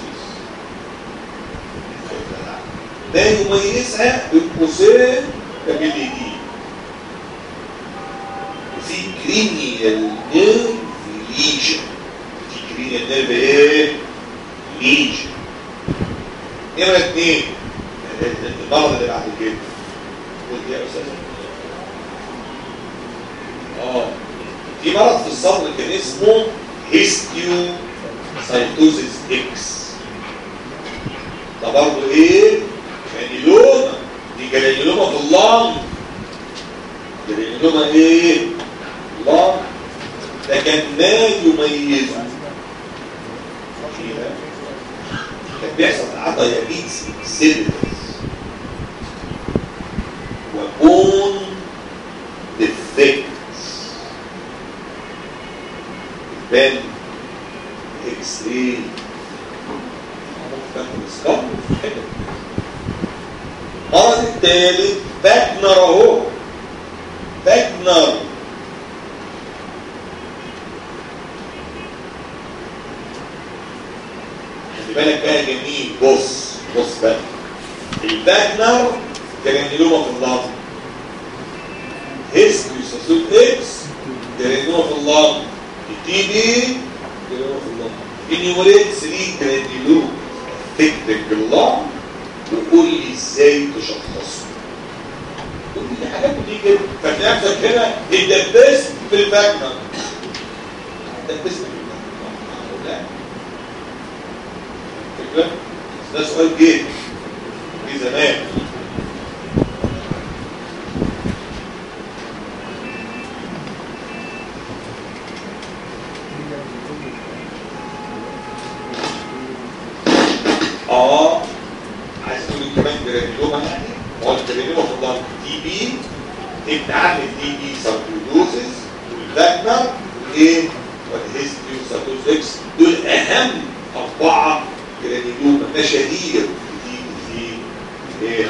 ده يميزها بالقوسين كابيليتي وفي كرينيال نيرف ليجن في كرينيال نيرف ايه؟ ليجن نمرة اثنين المرض اللي بعد كده قلت يا استاذ اه في مرض في الصدر كان اسمه هيستيو سايتوزيس اكس ده برضه ايه؟ جرانيلوما دي جرانيلوما في اللنج جرانيلوما ايه؟ لنج ده كان ما يميزه كان بيحصل معاه ديابيتس سيلز وبون ديفكتس بان اكس راي المرض الثالث باجنر اهو باجنر خلي بالك بقى جميل بص بص بقى الباجنر جرانيلوما في اللنج هيستيوساسوت اكس جرانيلوما في اللنج التي بي جرانيلوما في اللنج انيوريت 3 جرانيلوما تكتب بالله وقول لي ازاي تشخصه قول لي حاجات دي كده فاكر نفسك هنا اتدبست في الباجنر اتدبست في الباجنر لا فكرة ده سؤال جه في زمان اه عايز تقول كمان جرانيلوما يعني هو الجرانيلوما في اللنج تي بي ابتعاد التي بي ساركويدوزيس والباجنر وايه والهيستيو ساركوزيكس دول اهم اربعه جرانيلوما مشاهير بتيجي في ايه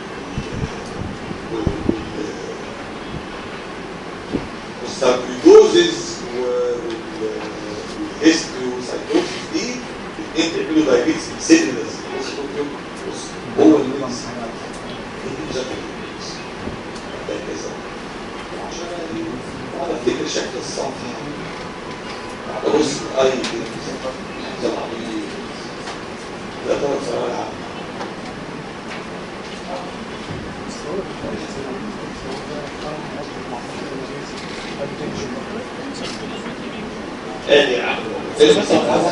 والساركويدوزيس والهيستيو ساركوزيس دي الاثنين بيعملوا دايبيتس سيلولز هو اللي انا افتكر شكل الصفحه ابص اي زي العبيط ده طبعا ثانويه عامه ادي يا عم اسم الصفحه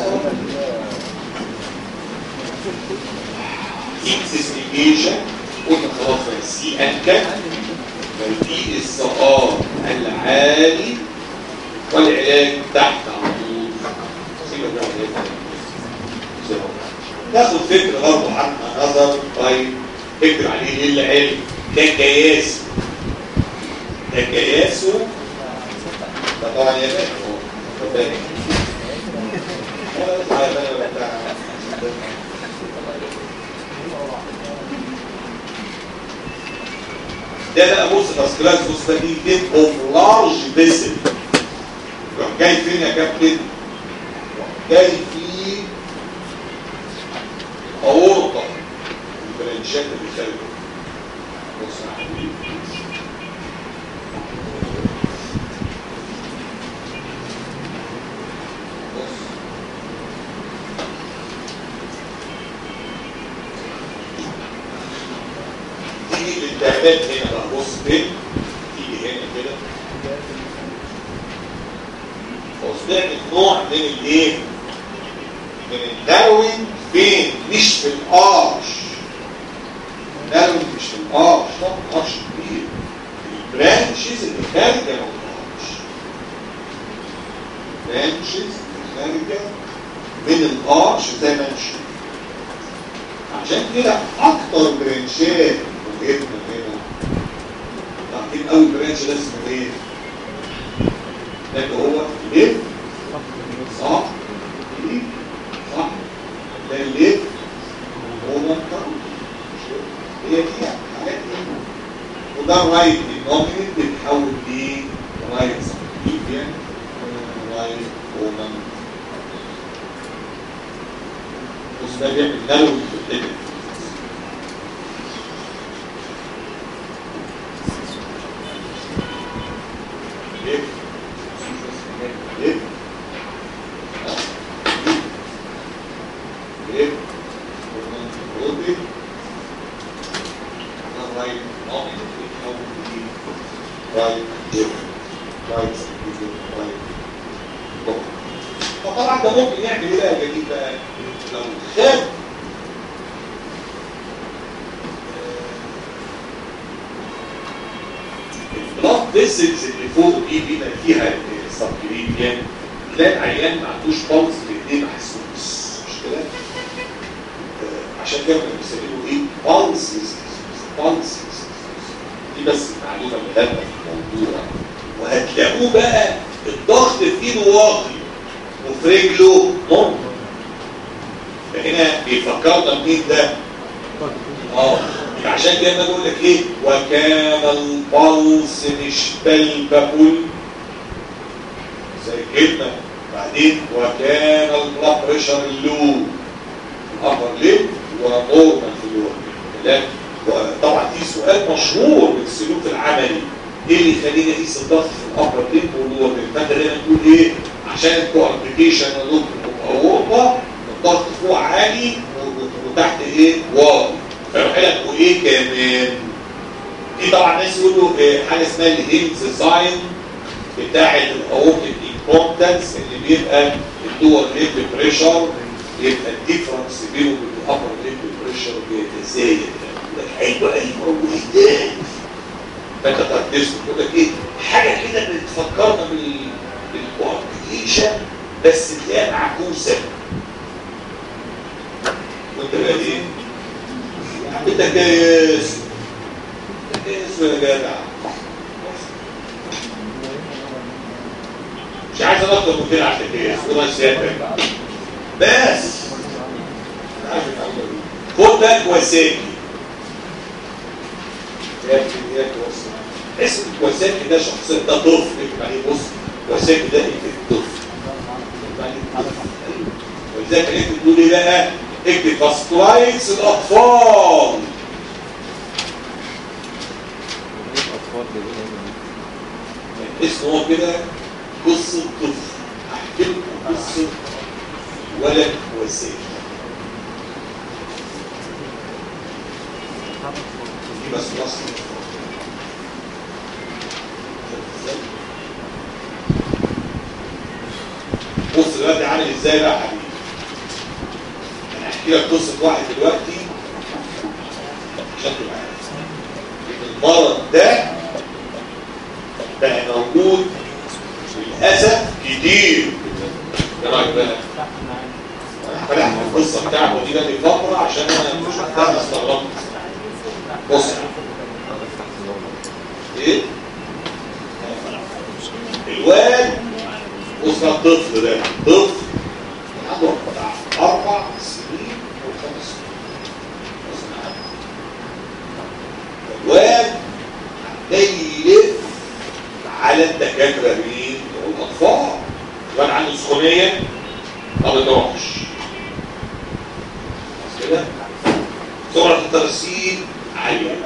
اكسسيفيشن قلنا خلاص بقى السي ان كان والبي اس ار العالي والعلاج تحت على طول سيبك بقى من العلاج. ناخد فكره برضه عن نظر طيب اكتب عليه ايه العلم ده كياسو ده كياسو ده طبعا ياباني هو ياباني ولا يطلع ياباني ولا بتاع ده بقى بص الاسكلاس بص ده دي تيب اوف لارج فيسل يروح جاي فين يا كابتن؟ يروح جاي في اورطه البرانشات اللي خارجه بص يا حبيبي بص تيجي الالتهابات هنا بقى بص فين تيجي هنا كده فاصبحت نوع من الايه من الناروين فين مش في الارش الناروين مش في الارش لا الارش كبير البرانشز اللي خارجه من الارش برانشز اللي خارجه من الارش زي ما نشوف عشان كده اكتر برانشات وجدنا هنا عارفين اول برانش ده اسمه ايه؟ ده اللي هو ليه؟ صح؟ ليه؟ صح؟ ده الليه؟ هو منطقة هي دي حاجات دي وده الرايت النومينال بيتحول ل رايت سبتيفيان رايت هومن بص ده بيعمل نلو في الحته ليه؟ ليه؟ آه. ليه؟ روبي رايت نومينال بيتحول ل رايت جيم رايت سبتيفيان رايت فطبعا ده ممكن يعمل ايه بقى يا جديد بقى لو خد البلاد فيسلز اللي فوق دي بيبقى فيها السبكريبيان تلاقي العيان ما عندوش بالز بايديه محسوس مش كده؟ آه، عشان كده كانوا بيسموه ايه؟ بالسز بالسز دي بس المعلومه الهامه في الموضوع وهتلاقوه بقى الضغط في ايده واطي وفي رجله ممكن فهنا بيفكرنا مين ده؟ اه عشان كده بقول لك ايه وكان البلس مش بالبابول زي الكلمه بعدين وكان البلاد بريشر اللو الابر ليب ونورمال في اللور لا وطبعا في سؤال مشهور بتسالوه في العملي ايه اللي يخليني اقيس الضغط في الابر ليب واللور ليب فانت دايما تقول ايه عشان الكوارتيكيشن اوروبا الضغط فوق عالي وتحت ايه واطي فيروح لك وايه كمان دي طبعا ناس يقولوا إيه حاجه اسمها الهيلز ساين بتاعه الاورتيك انكومبتنس اللي بيبقى الدول ليب بريشر يبقى الديفرنس بينه وبين الابر ليب بريشر بيتزايد يقول لك ايوه ايوه وهدان فانت تقدس تقول لك ايه حاجه كده بتفكرنا بالكوارتيكيشن بس تلاقيها معكوسه وانت بقى ايه انت كيس كيس يا جدع مش عايز اكتر من كده عشان كيس والله سيادتك بس خد بالك وساكي اسم وساكي ده شخصية ده طفل يعني بص وساكي ده اكتب طفل ولذلك انت بتقول ايه بقى اكتب فاسكولايتس الاطفال اسمه هو كده قصة طفل احكي لكم قصة ولد وسيم دي بس مصر بص دلوقتي عامل ازاي بقى يا حبيبي انا هحكي لك قصه واحد دلوقتي عشان تبقى عارف المرض ده بقى موجود للاسف كتير ايه رايك بقى؟ فتحت القصه بتاعته دي بقى فتره عشان انا مش محتاج استغربت بص ايه؟ الواد بص بقى الطفل ده طفل عنده بتاع اربع سنين او خمس سنين بص معايا. الواد عمال يلف على الدكاتره مين؟ والاطفال الواد عنده سخونيه ما بتروحش بس كده سرعه الترسيل عاليه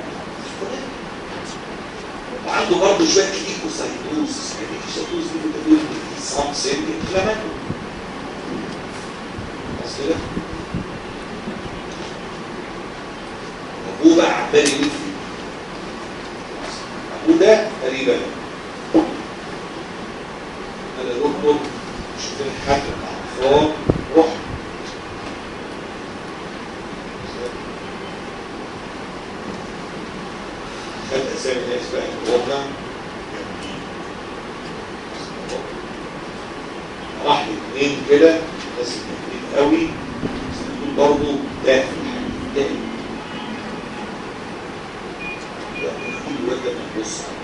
وعنده برضه شويه ليكوسايتوزس الليكوسايتوزس دي بتقول ان في سام سيل انفلاماتوري بس كده هو بقى عمال يلف ده تقريبا انا دكتور شوف حد مع اطفال روح خد اسامي ناس بقى الوضع راح الاثنين كده ناس جامدين قوي بس دول برضه ده في الحديد ده كل الواد ده بنبص عليه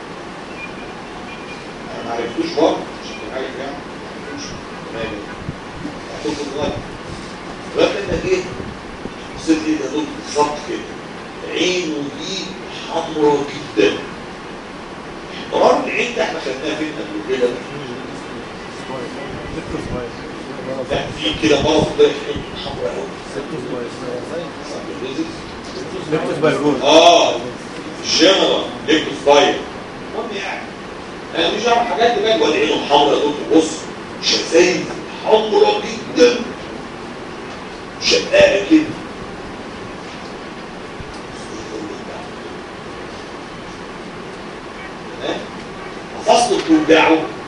انا ما عرفتوش برضه مش عارف يعني ما عرفتوش تمام هتوصل لغايه الواد لما جه بصيت لي ده دول بالظبط كده عينه دي حمراء جدا قرار العين ده احنا خدناه فين قبل كده لا في كده مرض ده عين حمراء قوي اه الجنرال ليكتوس باير المهم يعني انا مش عارف حاجات دي بقى ولا عينه حمراء دول بص شفايف حمراء جدا شقاقه كده تمام فصل بتوجعه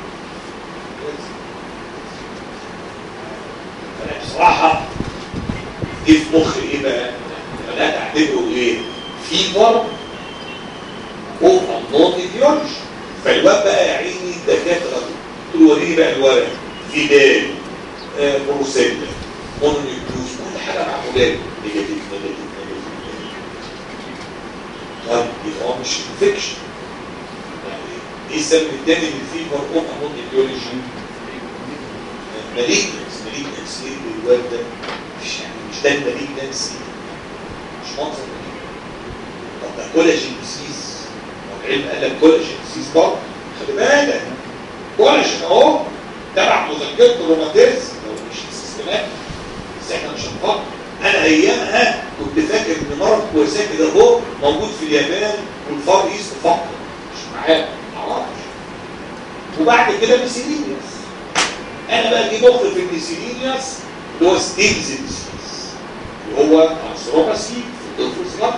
انا بصراحه جه في مخي ايه بقى؟ بدات اعتبره ايه؟ فيبر اوف نون ايديولوجي فالواد بقى يا عيني الدكاتره قلت له وريني بقى الورق فيدال آه بروسيلا مونونيكلوز كل حاجه معموله له نيجاتيف نيجاتيف نيجاتيف طيب يبقى هو مش انفكشن يعني ايه السبب الثاني للفيبر اوف نون ايديولوجي؟ ماليجنس ماليجنس ايه الواد ده مش يعني مش ده الماليجنس مش منظر ماليجنس طب ده كولاجين ديسيز العلم قال لك كولاجين ديسيز برضه خلي بالك كولاجين اهو تبع مذكره الروماتيزم لو مش سيستماتيك بس احنا مش هنفكر انا ايامها كنت فاكر ان مرض كويساكي ده هو موجود في اليابان والفار ايست فقط مش معاه معرفش وبعد كده ميسيلينيوس انا بقى جه مخ في الميسيلينيوس اللي هو ستيلز ديسيز اللي هو ارثروباسي في الطفل الصغير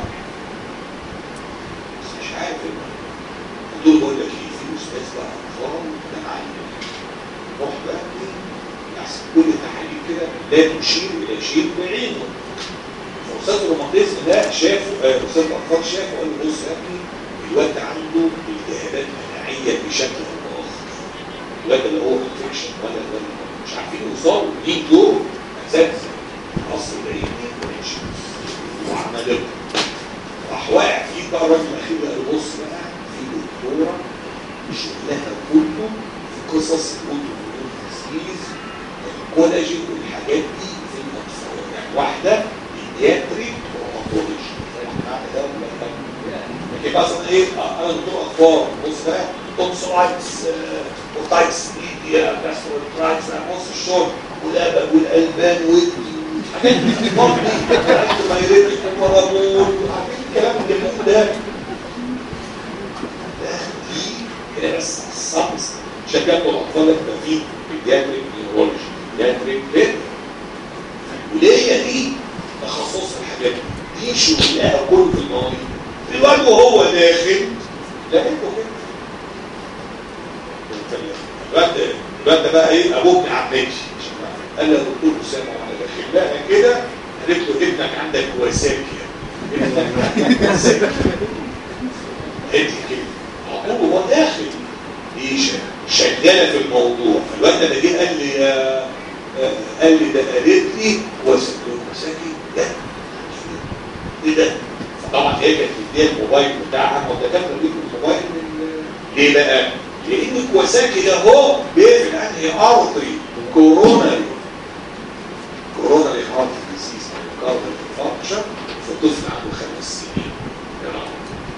بس مش عارف دول بقول لك ايه في استاذ بقى اطفال ده معلم روح بقى ايه يحسب كل التحاليل كده لا تشير الى شيء بعينه فاستاذ الروماتيزم ده شافه آه، استاذ الاطفال شافه قال له بص يا ابني الواد ده عنده التهابات مناعيه بشكل او باخر الواد ده لا هو انفكشن ولا ولا مش عارفين يوصلوا مين دول اساسا اصل العيني وعمل له راح واقع فيه بقى الراجل الاخير قال له بص بقى في دكتوره شغلها كله في قصص الاوتوميون ديزيز الكولاجين والحاجات دي في الاطفال يعني واحده بيدياتريك روماتولوجي المعنى ده ولا لا؟ لكن مثلا ايه آه، انا دكتور اطفال بص بقى تونسولايتس اوتايتس ميديا جاستروترايتس بص الشرب والابق والالبان والحاجات دي برضه مايريتك والبارامول عارفين الكلام الجميل ده ده دي كده بس الصمص شكلت الاطفال يبقى فيه بيدياتريك نيورولوجي بيدياتريك بيت الكليه دي تخصص الحاجات دي دي شغلها كله في المواضيع الواد وهو داخل لقيته كده الواد الواد ده بقى ايه ابوه ابن عمتي قال له يا دكتور اسامه وانا داخل لا أنا كده قالت له ابنك عندك وساكي ابنك عندك وساكي قالت لي كده على طول هو داخل دي ش- شغاله في الموضوع فالواد ده جه قال لي يا آه، قال لي ده قالت لي وساكي وساكي ده ايه ده؟ طبعا هي كانت مديه الموبايل بتاعها والدكاتره بيدوا الموبايل من ليه بقى؟ لان كواساكي ده هو بيقفل انهي ارتري كوروناري كوروناري هارت ديزيز او كاربال فانكشن في طفل عنده خمس سنين يا رب.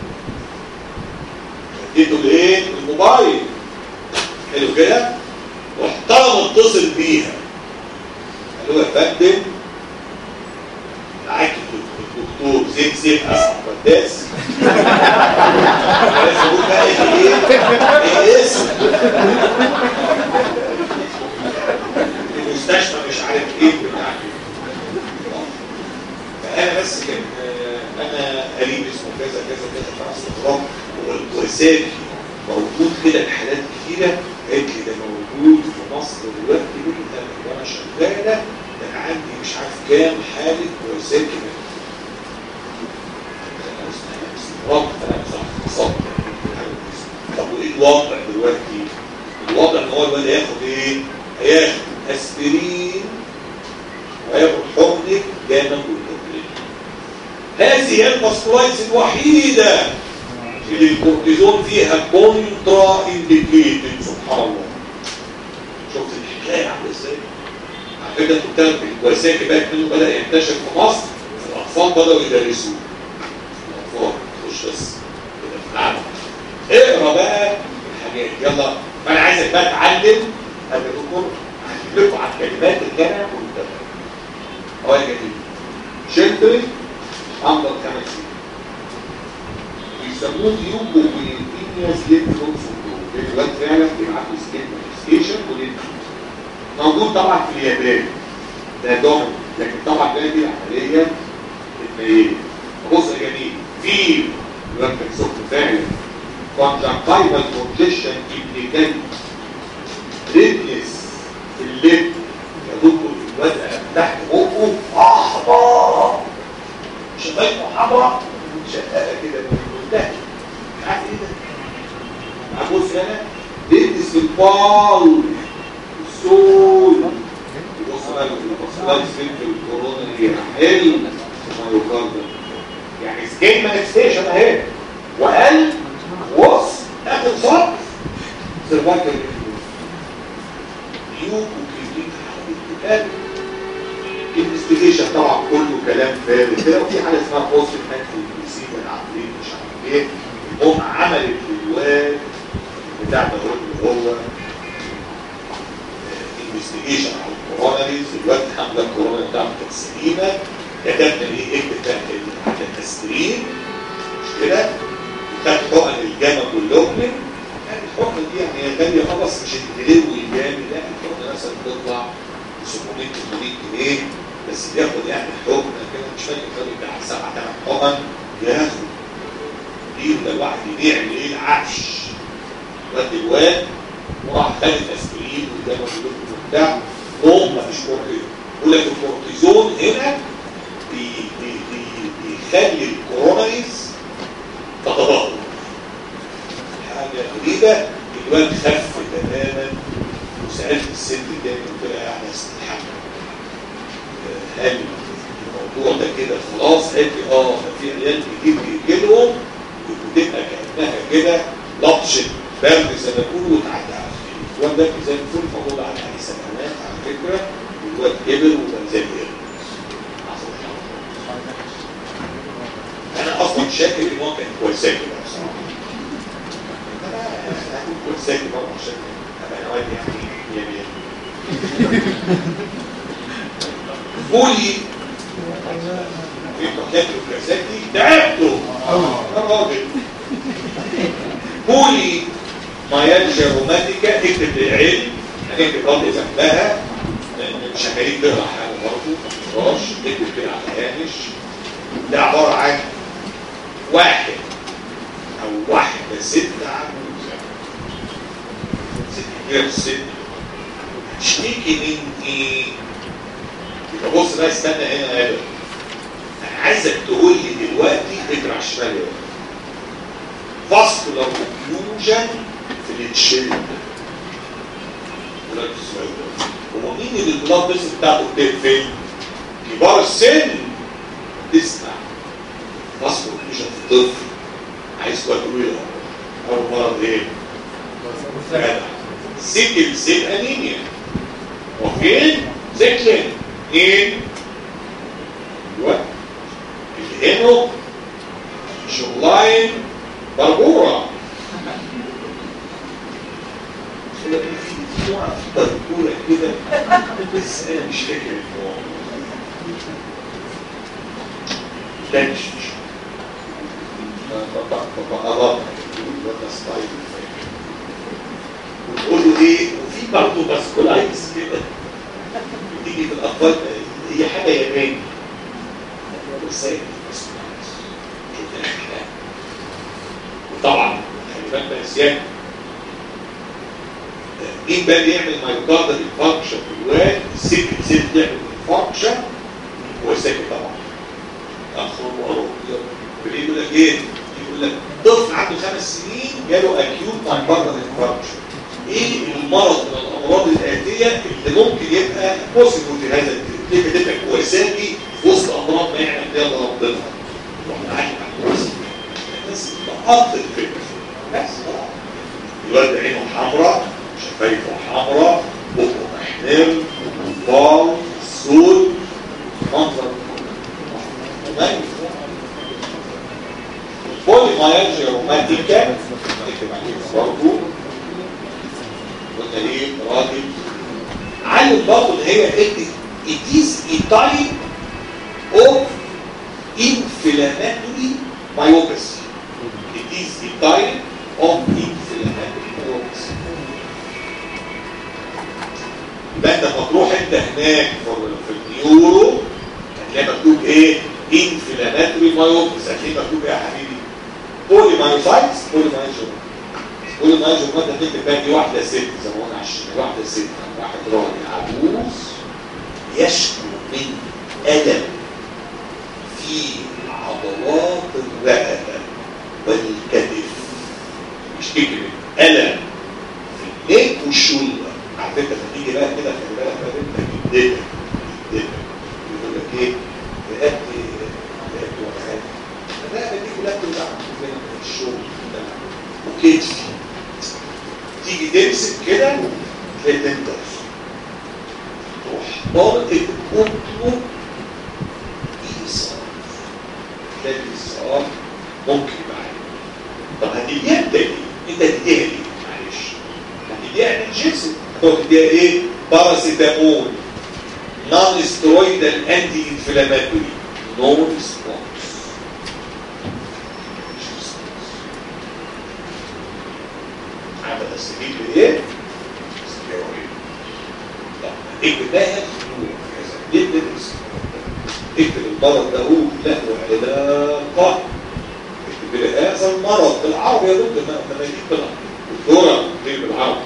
اديته الايه؟ الموبايل حلو كده؟ رحت انا متصل بيها قال له يا فندم معاك الدكتور زين زين اسمع قداس عايز اقول بقى ايه ايه ايه اسم المستشفى مش عارف ايه بتاع فانا بس كان آه، انا قريب اسمه اسمه كذا كذا كذا فانا استغربت هو الكويساكي موجود كده في كتيره قالت لي ده موجود في مصر دلوقتي كده وانا شغاله ده انا عندي مش عارف كام حاله كويساكي من استغربت انا بصراحه طب وايه الوضع دلوقتي؟ الوضع ان هو الواد هياخد ايه؟ هياخد اسبرين وهياخد حقنه جاما والكوبرين هذه هي المسكولايتس الوحيده اللي الكورتيزون فيها كونترا انديكيتد سبحان الله شفت الحكايه عامله ازاي؟ على فكره انتوا بتعرف الكويساكي بقى منه بدا ينتشر في مصر الاطفال بداوا يدرسوه الاطفال مش بس كده في العالم اقرا بقى الحاجات يلا فانا عايزك بقى تعلم قبل الدكتور هجيب لكم على الكلمات اللي انا قلتها هو يا جميل شلتري اندر خمس سنين بيسموه يوجو وينتينيوس ليبرون سندروم الواد فعلا بيبعتوا سكين مانيفستيشن موجود طبعا في اليابان ده دومين لكن طبعا ده دي العمليه ان ايه بص يا جميل في الواد كان صوت فعلا conjunctival congestion implicated redness في اللب يا دكتور الواد تحت بقه احمر شفايفه حمراء شقاقه كده من منتهى مش عارف ايه ده ابص هنا redness في البال السول بص بقى البصلايت في الكورونا اللي حلو مايوكاردر يعني سكين مانيفستيشن اهي وقال بص اخر صف سيرفايكال يوم وكيفين حاجه انفستيجيشن طبعا كله كلام فارغ كده وفي حاجه اسمها بوست ماكسي نسيت العقليه مش عارف ايه هم عملت الواد بتاع ده اللي هو انفستيجيشن على الكوروناريز الواد حمله الكورونا بتاعته كانت سليمه كتبنا ايه اكتب تحت التسرين مش كده خد حقن الجاما كلهم الحقن دي يعني هي غاليه خلاص مش الغلو الجامد لا الحقن مثلا بتطلع ب 700 800 جنيه بس بياخد يعني حقن كده مش فاكر خد بتاع سبع ثمان حقن ياخد دي ده الواحد يبيع الايه العفش ودي الواد وراح خد الاسبرين والجاما كلهم وبتاع نوم مفيش كورتيزون يقول لك الكورتيزون هنا بي بي بي بيخلي الكوروناريز تتضاءل حاجة غريبة الواد خف تماما وسألت الست تاني قلت لها يعني استحمل هل الموضوع ده كده خلاص قالت لي اه ده في عيال كتير بيجي لهم وتبقى كانها كده لطشه برد زي ما بيقولوا وتعدي الواد ده زي الفل موجود على عليه سنوات على فكره والواد كبر وكان زي القرد انا اصلا شاكر ان هو كان كويساكي بقى بصراحه انا هكون كويساكي برضه عشان ابقى انا واد يعني يمين بولي في حكايه الكويساكي تعبته يا راجل بولي مايالجيا روماتيكا اكتب للعلم هنكتب برضه جنبها مش هخليك تقرا حاجه برضه مش اكتب كده على الهامش ده عباره عن واحد او واحدة ست عجوزة ست كبيرة في السن تشتكي من ايه؟ يبقى بص بقى استنى هنا يا انا عايزك تقول لي دلوقتي اقرا على الشمال يا فاسكولار اوكلوجن في التشيل ولاد السؤال ده هو مين اللي البلاد بس بتاعته بتقفل؟ كبار السن تسمع مصر مش في الطفل عايز تقول له اول مرض ايه؟ سيكل سيل انيميا وفين؟ سيكلين اثنين ايوه الهيمو شغلاين بربوره في نوع بربوره كده بس انا مش فاكر النوع ده مش مش فقرات ستايل وتقول له ايه وفي برضه باسكولايتس كده بتيجي في الاطفال هي حاجه ياباني بس هي باسكولايتس ان احنا وطبعا خلي بالك بقى سيادة مين بقى بيعمل مايوكاردال انفاركشن في الواد الست ست تعمل انفاركشن هو ساكت طبعا اخر وراء ليه يقول لك ايه؟ يقول لك طفل عنده خمس سنين جاله اكيوت مايوكاردال انفاركشن ايه المرض من الامراض الاتيه اللي ممكن يبقى بوسيبل في هذا التريب ليه كاتب لك وسامي في وسط امراض ما يعلم بها الا ربنا واحنا عايشين على الوسط الناس بتقضي الفكره بس خلاص الواد عينه حمراء شفايفه حمراء بقه محمر ضال سود منظر مميز البوليمايالجيا روماتيكا نكتب عليه برضه قلنا ايه راجل علم برضه ان هي it is a type of inflammatory myopathy it is a type of inflammatory myopathy يبقى انت هتروح انت هناك في النيورو هتلاقي مكتوب ايه inflammatory myopathy هتلاقي مكتوب ايه يا حبيبي polymyocytes polymyocytes كل ما يجي مادة تكتب بقى دي واحدة ست زي ما قلنا عشان واحدة ست واحد راجل عجوز يشكو من ألم في عضلات الرقبة والكتف يشتكي من ألم في النيك والشولدر على فكرة لما تيجي بقى كده خلي بالك بقى انت جدتك جدتك يقول لك ايه رقبتي رقبتي وجعاني الرقبة دي كلها بتوجع في الشغل وكتفي تيجي تمسك كده تلاقي تندرس تروح ضابط اطلب ايصال تلاقي الايصال ممكن معاك طب هتديها انت ليه؟ انت هتديها ليه؟ معلش هتديها انجيسن هتديها ايه؟ باراسيتامول نون سترويدال انتي انفلاماتوري نو ريسبونس عمل استجيب لايه؟ ستيرويد طب اكتب ده جدا اكتب المرض ده هو له علاقه اكتب هذا المرض بالعربي يا دكتور لما يجيب بالدكتوره دي بالعربي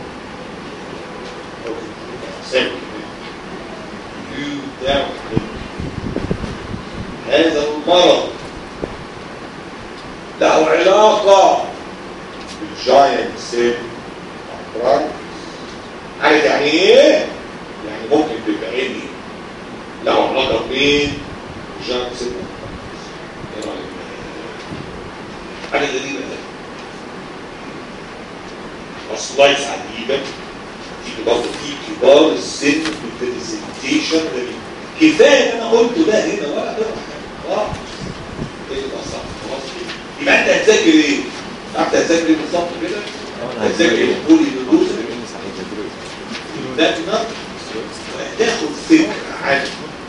هذا المرض له علاقه بالجاينت سيل عارف يعني ايه؟ يعني ممكن تبقى عيني له علاقه بمين؟ جاينت سيل ايه رايك؟ حاجه غريبه ده سلايدز عجيبه تيجي برضه في كبار السن بالبرزنتيشن كفايه انا قلته ده هنا ولا ده اه ايه ده صح خلاص يبقى انت هتذاكر ايه؟ عارف هتذاكر ايه بالظبط كده؟ هتذاكر البولي دودوز ده هتاخد فكره عن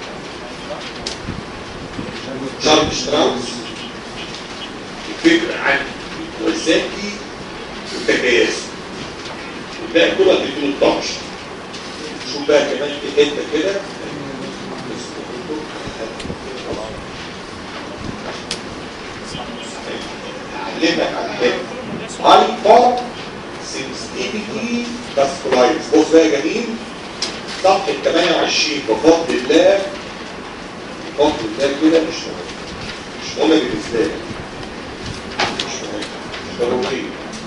شارل شتراوس وفكره عن الوزاكي والتكياسي والباقي كله هتديله الطقش شوف بقى كمان في حته كده اعلمك على حاجه هايبر سنسيتيفيتي فاسكولايتس بص بقى يا جميل صفحه 28 بفضل الله بفضل الله كده مش مهم مش مهم بالنسبه لي مش مهم مش ضروري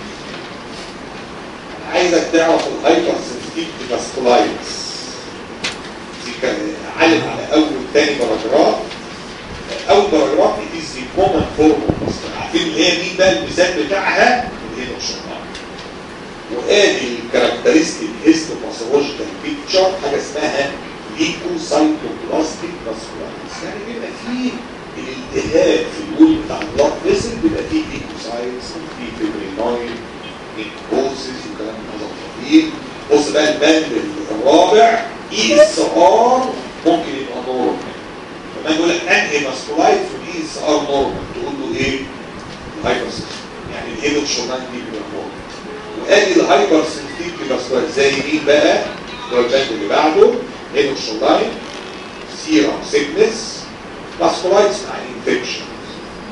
عايزك تعرف الهايبر سنسيتيفيتي فاسكولايتس دي كان علم على اول تاني باراجراف اول باراجراف دي از كومن فورم عارفين اللي هي مين بقى المثال بتاعها اللي هي الشرطه وادي الكاركترستيك هيستوباثولوجيكال بيكتشر حاجه اسمها ليكوسايتوبلاستيك فاسكولايتس يعني بيبقى فيه الالتهاب في الول بتاع البلاد فيسل بيبقى فيه ليكوسايتس وفيه فيبرينويد نيكوسيس وكلام من هذا القبيل بص بقى البند الرابع اي اس ار ممكن يبقى نورمال لما يقول لك انهي ماسكولايت في الاي اس ار نورمال تقول له ايه؟ الهايبر يعني الهيدو شورنال دي بيبقى نورمال وادي الهايبر سنسيتيف ماسكولايت زي مين بقى؟ هو البند اللي بعده هيدو شورنال سيرم سيكنس ماسكولايتس مع انفكشن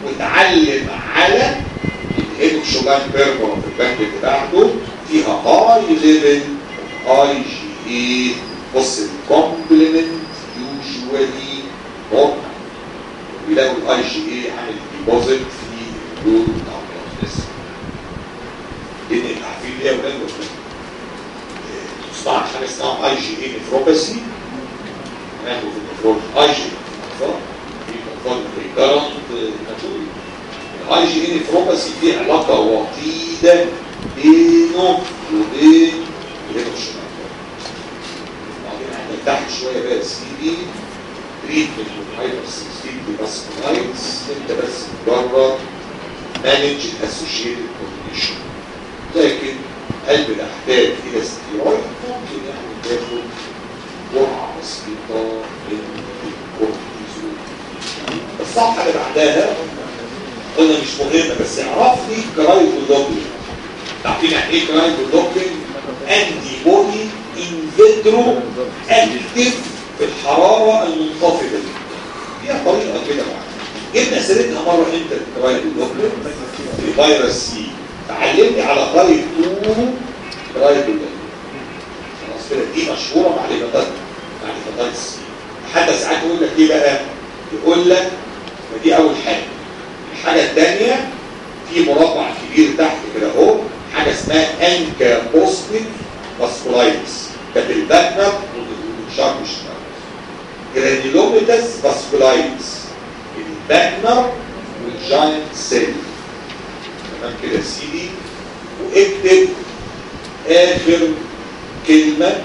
وتعلم على الهيد شوجان بيربرا في البنك بتاعته فيها هاي ليفل اي جي اي بص الكومبلمنت يوجوالي نورمال بيلاقوا الاي جي اي عامل ديبوزيت في الجلود بتاع الجسم لان انتوا عارفين ليه يا ولاد ولا إيه؟ تسمع عن حاجه اسمها اي جي اي نفروباسي هناخد في النفروب اي جي صح؟ في كونفورم ريكارنت ناتوري الاي جي اي نفروباسي دي علاقه وطيده بينه وبين الهيموشنال بعدين احنا تحت شويه بقى السي دي تريتمنت هايبر سنسيتيفيتي فاسكولايتس انت بس مجرد مانج الاسوشيتد كونديشن لكن قلب الاحداث الى ستيرويد ممكن يعني تاخد جرعه بسيطه من الكورتيزون الصفحه اللي بعدها قلنا مش مهمه بس اعرفني كرايبولوجين تعرفين يعني ايه كرايبولوجين انتي بودي ان فيترو اكتف في الحراره المنخفضه دي فيها طريقه كده بقى جبنا سيرتها مره انت الكرايبولوجين في فيروس سي تعلمني على غايه 2 كرايبولوجين خلاص كده دي مشهوره مع الهيباتات مع الهيباتات سي حتى ساعات يقول لك ايه بقى يقول لك ما دي اول حاجه الحاجه الثانيه في مربع كبير تحت كده اهو حاجه اسمها انكا بوستيك فاسكولايتس كانت الباكنر والشارك الشمال جرانيلوميتس فاسكولايتس الباكنر والجاينت سيل تمام كده يا سيدي واكتب اخر كلمه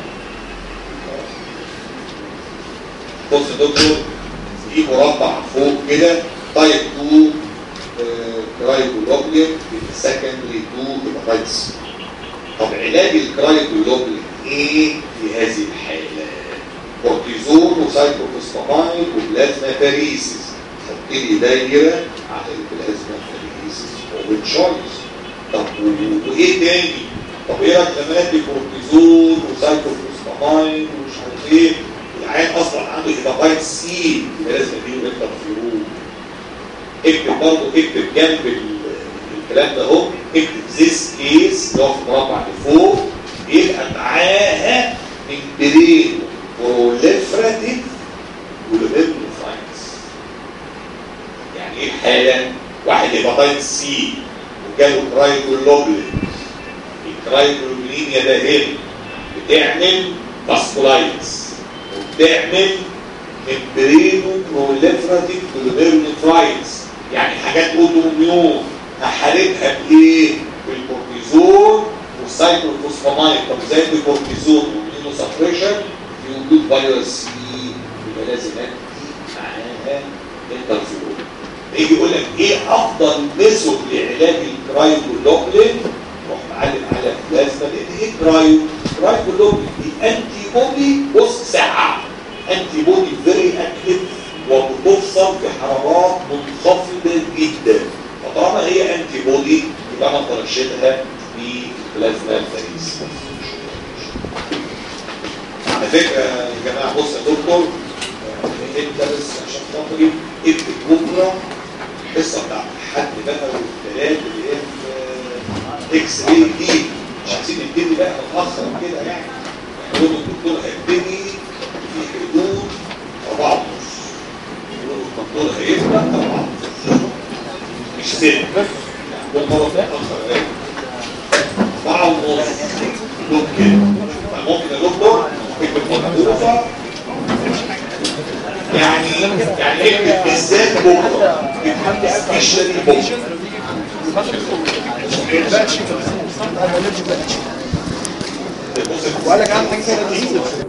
بص يا دكتور في مربع فوق كده تايب 2 كرايبولوجين سكندري 2 هيباتايتس طب علاج الكرايبولوجين ايه في هذه الحاله؟ كورتيزون وسايكلوفوسفامايد وبلازما فاريسيس حط لي دايره على البلازما فاريسيس اوبن شويس طب و- وايه تاني؟ طب ايه رايك لما ادي كورتيزون وسايكلوفوسفامايد ومش عارف ايه العيان اصلا عنده هيباتايت سي يبقى لازم اديله انترفيرون اكتب برضه اكتب جنب ال- الكلام ده اهو اكتب ذيس كيس اللي هو في المربع اللي فوق يبقى معاها امبرين بروليفراتيف ولوبيبلوفايتس يعني ايه الحاله؟ واحد هيباتايت سي وجاله كرايكولوبلين الكرايكولوبلين ده هنا بتعمل فاسكولايتس وبتعمل ممبرينو بروليفراتيف جلوميرونيفرايتس يعني حاجات اوتوميون هحاربها بايه؟ بالكورتيزون والسايكلوفوسفامايد طب ازاي بالكورتيزون والمينو سبريشن في وجود فيروس سي يبقى لازم ادي معاها انترفيرون يجي يقول لك ايه افضل ميثود لعلاج الكرايولوبلين روح معلم على بلازما لان ايه كرايو؟ كرايولوبلين دي انتي بودي بص ساعه انتي بودي فيري اكتف وبتفصل في حرارات منخفضه جدا فطالما هي انتي بودي يبقى انا اقدر اشيلها ببلازما الفريس على فكره يا جماعه بص يا دكتور آه، انت بس عشان خاطري اكتب بكره الحصه بتاعت الحد بقى والثلاث اللي هي في اكس راي دي مش عايزين نبتدي بقى متاخر كده يعني يقولوا الدكتور هيبتدي في حدود أربعة ونص يقولوا الدكتور هيبدأ أربعة ونص مش ست كل مرة متأخر أوي أربعة ونص ممكن ممكن يا دكتور اكتب مكتوبة يعني يعني اكتب بالذات بكرة اكتب سبيشالي بكرة وقال لك اهم حاجه كده